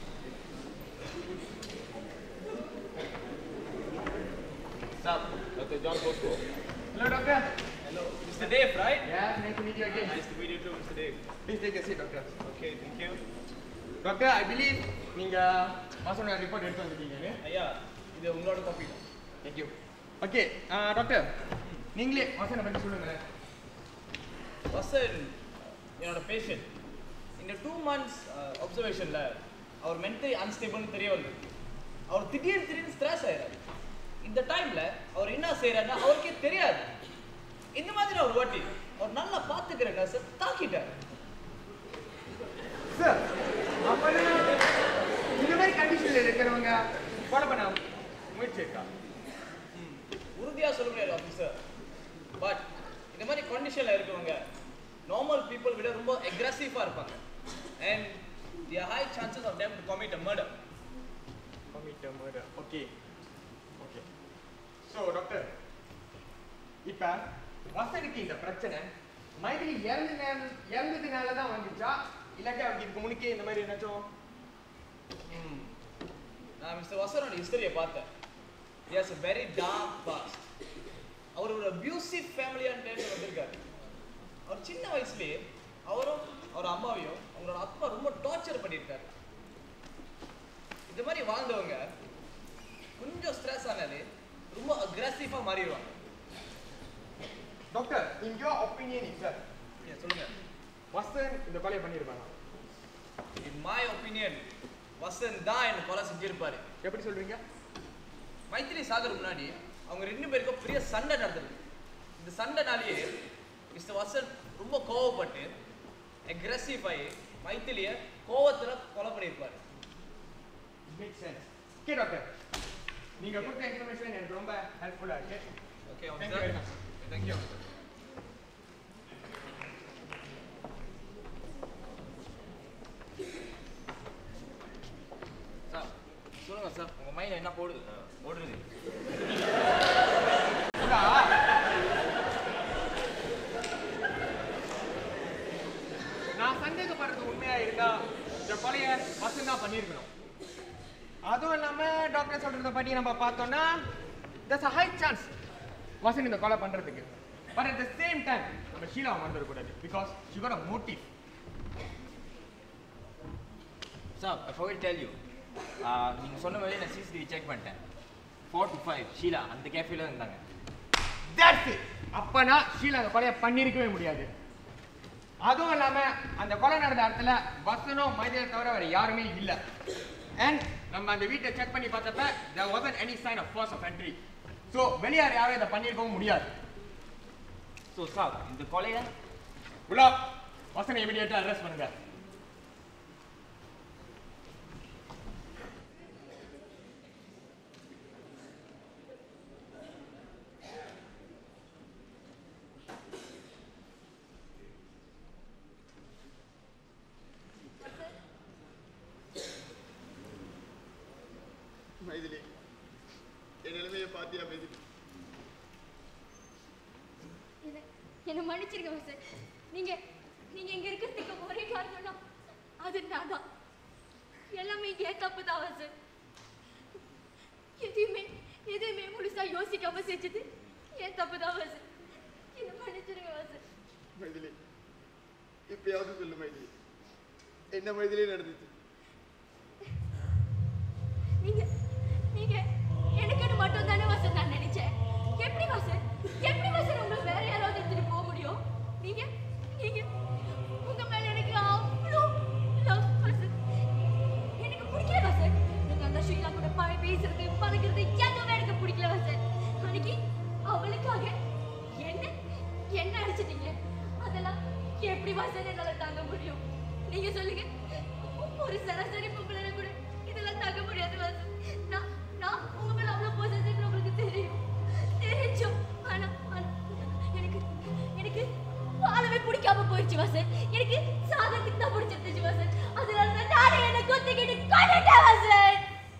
साहब doctor Dr. John Bosco. Hello, doctor. Hello. Mr. Dave, right? Yeah, nice to meet you again. Nice to meet you too, Mr. Dave. Please take a seat, doctor. Okay, thank you. Doctor I believe நீங்க மாசோட report எடுத்து வந்திருக்கீங்க ஐயா இது உங்களோட copy தான் thank you okay doctor நீங்களே வாசனை பற்றி சொல்லுங்களேன் வசன் என்னோட பேஷண்ட் இந்த டூ மந்த்ஸ் அப்சர்வேஷனில் அவர் மென்டலி அன்ஸ்டேபிள்னு தெரிய வந்து அவர் திடீர்னு திடீர்னு ஸ்ட்ரெஸ் ஆயிடுறாரு இந்த டைமில் அவர் என்ன செய்கிறாருன்னா அவருக்கே தெரியாது இந்த மாதிரி ஒரு வாட்டி அவர் நல்லா பார்த்துக்கிற நர்ஸை தாக்கிட்டார் சார் அப்பனா இந்த மாதிரி கண்டிஷன்ல இருக்கிறவங்க ஃபாலோ பண்ண முயற்சி இருக்கா உறுதியாக சொல்ல முடியாது ஆஃபீஸர் பட் இந்த மாதிரி கண்டிஷனில் இருக்கிறவங்க நார்மல் பீப்புள் விட ரொம்ப அக்ரெசிவாக இருப்பாங்க and the high chances of them to commit a murder commit murder okay okay so doctor இப்போ வசதிக்கு இந்த பிரச்சனை மைதிலி இறந்த இறந்ததுனால தான் வந்துச்சா இல்லாட்டி அவருக்கு இதுக்கு முன்னுக்கே இந்த மாதிரி என்னாச்சும் ம். நான் மிஸ்டர் வசனோட ஹிஸ்டரியை பார்த்தேன் yes a very dark past அவர் ஒரு அபியூசிவ் ஃபேமிலியான டைம்ல வந்திருக்காரு அவர் சின்ன வயசுலயே அவரும் அவர் அம்மாவையும் அவங்களோட அப்பா ரொம்ப டார்ச்சர் பண்ணியிருக்காரு இந்த மாதிரி வாழ்ந்தவங்க கொஞ்சம் ஸ்ட்ரெஸ் ஆனாலே ரொம்ப அக்ரெசிவாக மாறிடுவாங்க doctor in your opinion sir சொல்லுங்க வசன் இந்த கொலையை பண்ணியிருப்பாங்க இன் மை ஒப்பீனியன் வசந்த் தான் என்ன கொலை செஞ்சிருப்பாரு எப்படி சொல்றீங்க மைத்திரி சாகர் முன்னாடி அவங்க ரெண்டு பேருக்கும் பெரிய சண்டை நடந்தது இந்த சண்டைனாலேயே மிஸ்டர் வசந்த் ரொம்ப கோவப்பட்டு அக்ரெசிவ் ஆகி மைத்திலியை கோவத்துல கொலை பண்ணியிருப்பாரு மேக் சென்ஸ் ஓகே டாக்டர் நீங்க கொடுத்த இன்ஃபர்மேஷன் எனக்கு ரொம்ப ஹெல்ப்ஃபுல்லா இருக்கு okay Thank you very much. Thank you sir சொல்லுங்க சார் உங்க மைண்ட் என்ன போடுது ஓடுறது நான் சந்தேகப்படுறது உண்மையா இருந்தா இந்த கொலையை வசந்த் தான் பண்ணியிருக்கணும் அதுவும் இல்லாம டாக்டர் சொல்றத படி நம்ம பார்த்தோம்னா that's a high chance Vasanth இந்த கொலை பண்றதுக்கு but at the same time நம்ம ஷீலாவை மறந்துடக்கூடாது because she got a motive sir I forgot to tell you நீங்கள் சொன்ன மாதிரி நான் சிசிடிவி செக் பண்ணிட்டேன் ஃபோர் டு ஃபைவ் ஷீலா அந்த கேஃபேல இருந்தாங்க தட்ஸ் இட் அப்பனா ஷீலா அந்த கொலையை பண்ணியிருக்கவே முடியாது அதுவும் இல்லாம அந்த கொலை நடந்த இடத்துல வசனோ மைதியை தவிர வேற யாருமே இல்ல அண்ட் நம்ம அந்த வீட்டை செக் பண்ணி பார்த்தப்ப there wasn't any sign of force of entry so வெளியார் யாரும் இதை பண்ணியிருக்கவும் முடியாது ஸோ சார் இந்த கொலையை உலா வசனை இமீடியட்டாக அரெஸ்ட் பண்ணுங்க மைதிலி என் நிலைமையை பார்த்தியா மைதிலி என்ன என்ன மன்னிச்சிருங்க சார் நீங்க நீங்க இங்க இருக்கிறதுக்கு ஒரே காரணம்னா அது நான் தான் எல்லாமே ஏன் தப்பு தான் சார் எதையுமே எதையுமே முழுசா யோசிக்காம செஞ்சது ஏன் தப்பு தான் சார் என்ன மன்னிச்சிருங்க சார் மைதிலி இப்பயாவது சொல்லு மைதிலி என்ன மைதிலி நடந்துச்சு நீங்க நீங்க எனக்குன்னு மட்டும் தானே வசன் நான் நினைச்சேன் எப்படி வசன் எப்படி வசன் உங்களை வேற யாராவது எடுத்துட்டு போக முடியும் நீங்க நீங்க உங்க மேல எனக்கு அவ்வளோ love வசன் எனக்கு பிடிக்கல வசன் நீங்க அந்த ஷீலா கூட பழ பேசுறது பழகிறது எதுவுமே எனக்கு பிடிக்கல வசன் அன்னைக்கு அவளுக்காக என்ன என்ன அடிச்சிட்டீங்க அதெல்லாம் எப்படி வசன் என்னால தாங்க முடியும் நீங்க சொல்லுங்க ஒரு சராசரி பொம்பளை கூட இதெல்லாம் தாங்க முடியாது வசன் நான் நான் உங்க மேல அவ்வளவு பொசசிவ் உங்களுக்கு தெரியும் தெரிஞ்சும் ஆனா ஆனா, எனக்கு எனக்கு வாழவே பிடிக்காம போயிடுச்சு வாசன் எனக்கு சாகத்துக்கு தான் பிடிச்சிருந்துச்சு வாசன் அதனால தான் நானே என்ன கொத்திக்கிட்டு கொண்டுட்டேன் வாசன்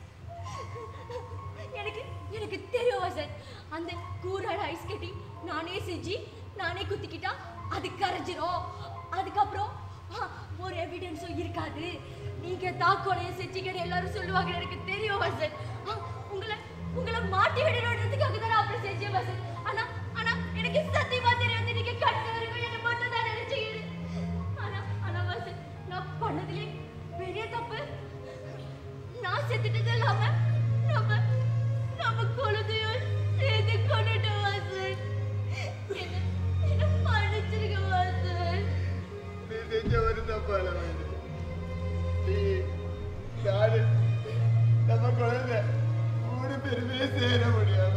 எனக்கு எனக்கு தெரியும் வாசன் அந்த கூராட ஐஸ் கட்டி நானே செஞ்சு நானே குத்திக்கிட்டா அது கரைஞ்சிரும் அதுக்கப்புறம் ஆ, ஒரு எவிடன்ஸும் இருக்காது நீங்க தாக்கோலையை செஞ்சீங்கன்னு எல்லாரும் சொல்லுவாங்க எனக்கு தெரியும் வாசன் ஆ, உங்களை உங்களை மாட்டி விடணுன்றதுக்காக தான் நான் அப்படி நான் செஞ்சேன் வசந்த் ஆனா ஆனா எனக்கு சத்தியமா தெரியாது நீங்க கடைசி வரைக்கும் என்ன மட்டும் தான் நினைச்சீங்க ஆனா ஆனா வசந்த் நான் பண்ணதுலே பெரிய தப்பு நான் செத்துட்டது இல்லாம நம்ம நம்ம குழந்தையும் சேர்த்து கொண்டுட்டோம் வசந்த் என்ன என்ன மன்னிச்சிருக்க வசந்த் நீ செஞ்ச ஒரு தப்பால நீ நானு நம்ம குழந்தை மூணு பேருமே சேர முடியாம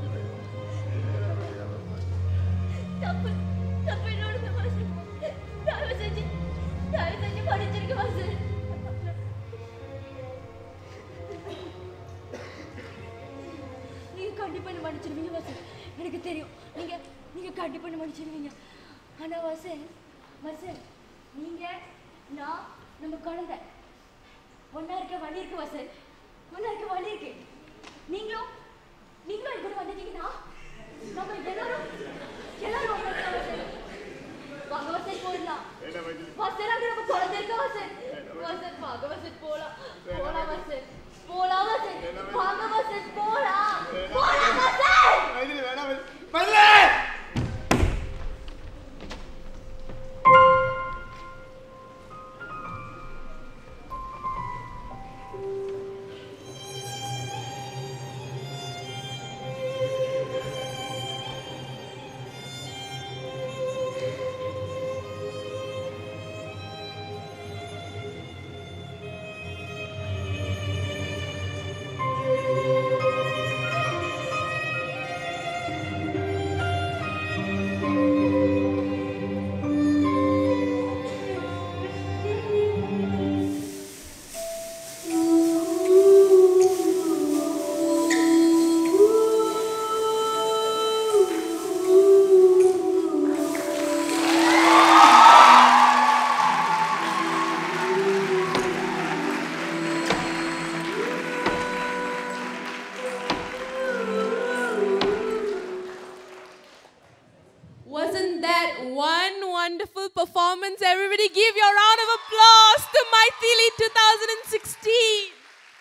தப்பு தப்பு என்னோட வசந்த் தயவு செஞ்சு தயவு செஞ்சு மன்னிச்சிருக்க வசந்த் நீங்க கண்டிப்பா என்ன மன்னிச்சிருவீங்க வசந்த் எனக்கு தெரியும் நீங்க நீங்க கண்டிப்பா என்ன மன்னிச்சிருவீங்க ஆனா வசந்த் வசந்த் நீங்க நான் நம்ம குழந்தை ஒன்னா இருக்க வழி இருக்கு வசந்த் ஒன்னா இருக்க வழி இருக்கு நீங்களும் நீங்களும் என் கூட வந்துட்டீங்கன்னா நம்ம எல்லாரும் எல்லாரும் ஒண்ணா இருக்கலாம் வசந்த் வாங்க வசந்த் போயிடலாம் வசந்த் அங்க நம்ம குழந்தை இருக்க வசந்த் வசந்த் வாங்க வசந்த் போலாம் போலாம் வசந்த் போலாம் வசந்த் வாங்க வசந்த் போலாம் போலாம் வசந்த் மைதிலி வேணாம் Maithili Wasn't that one wonderful performance? Everybody give your round of applause to Maithili 2016.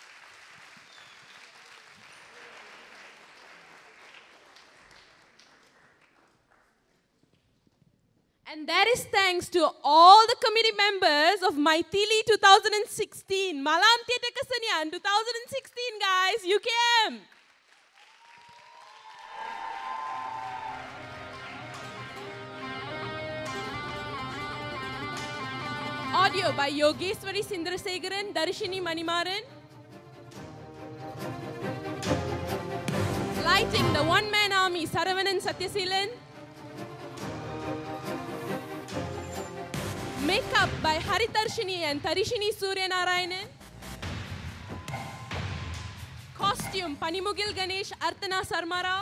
And that is thanks to all the committee members of Maithili 2016. Malam Theatre Kasanian 2016, guys. You came. Audio by Yogeshwari Sindrasegaran, Darshini Manimaran. Lighting the one man army, Saravanan Satyasilan. Makeup by Haritarshini and Tarishini Suryanarayanan. Costume Panimugil Ganesh Artana Sarmarao.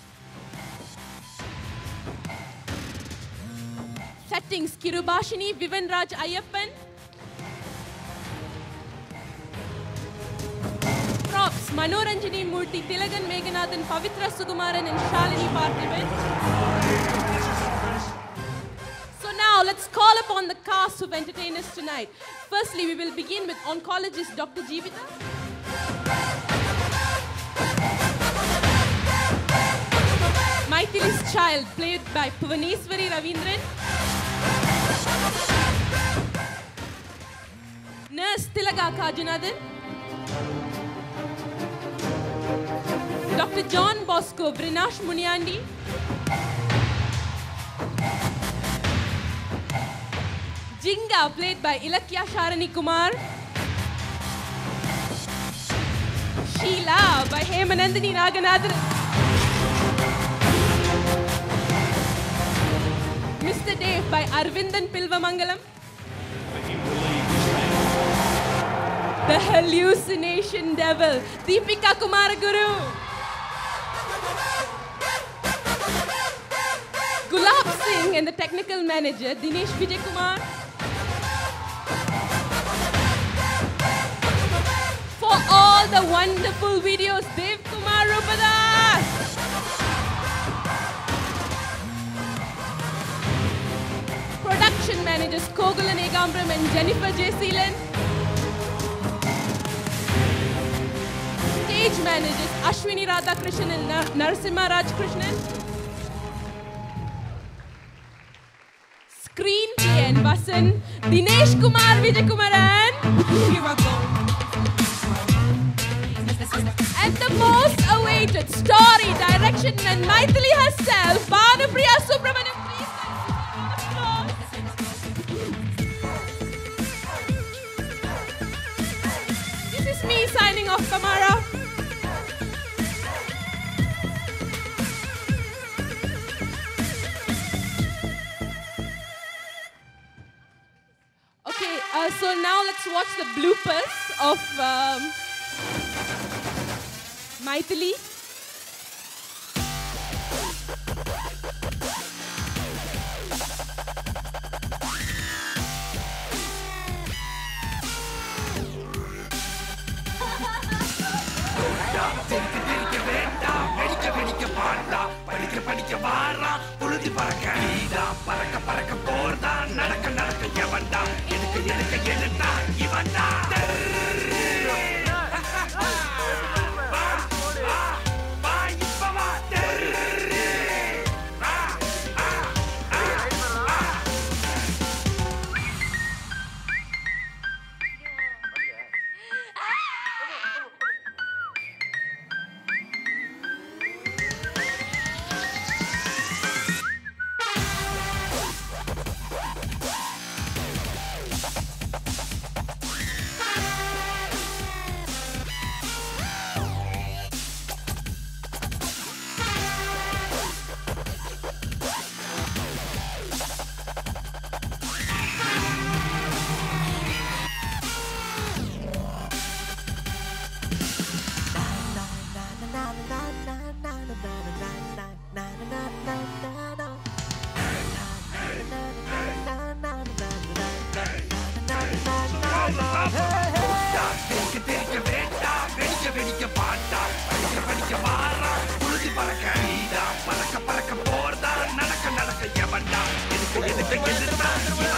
Settings Kirubashini Vivan Raj Ayappan. Props Manoranjani Murthy Tilagan Meghanathan Pavitra Sukumaran and Shalini Parthiban. So now let's call upon the cast of entertainers tonight. Firstly, we will begin with oncologist Dr. Jeevita. Maithili's child, played by Puvaneswari Ravindran. Nurse Tilaga Kajunathan. Dr. John Bosco Brinash Muniandi. Jinga, played by Ilakya Sharani Kumar. Sheila by Hemanandini Raganathan. Mr. Dave by Arvindan Pilvamangalam. The hallucination devil, Deepika Kumaraguru. Gulab Singh and the technical manager, Dinesh Vijay Kumar. For all the wonderful videos, Dev Kumar Rupadas. Production managers Kogulan Egambram and Jennifer J. Seelan. Stage stage managers Ashwini Radhakrishnan and Nar- Narasimha Rajkrishnan. Screenplay and Vasan, Dinesh Kumar Vijaykumaran. And the most awaited story, direction, and Maithili herself, Bhanupriya Subramaniam. Please This is me signing off, Kamara. Okay, uh, so now let's watch the bloopers of um, Maithili. வெடிக்க வெடிக்க பாண்டா படிக்க படிக்க வாரா புழுதி பறக்க நீதா பறக்க பறக்க போர்தா நடக்க நடக்க எவன்டா எடுக்க எடுக்க எடுத்தா இவன்டா வா, வா, வா, இப்ப வா. வா, ஆ, ஆ, ஆ. தெரிக்க தெரிக்க வேண்டா வெடிக்க வெடிக்க பாண்டா படிக்க படிக்க வாரா புழுதி பறக்க நீதா பறக்க பறக்க போர்தா நடக்க நடக்க எவன்டா எடுக்க எடுக்க எதிர்த்தா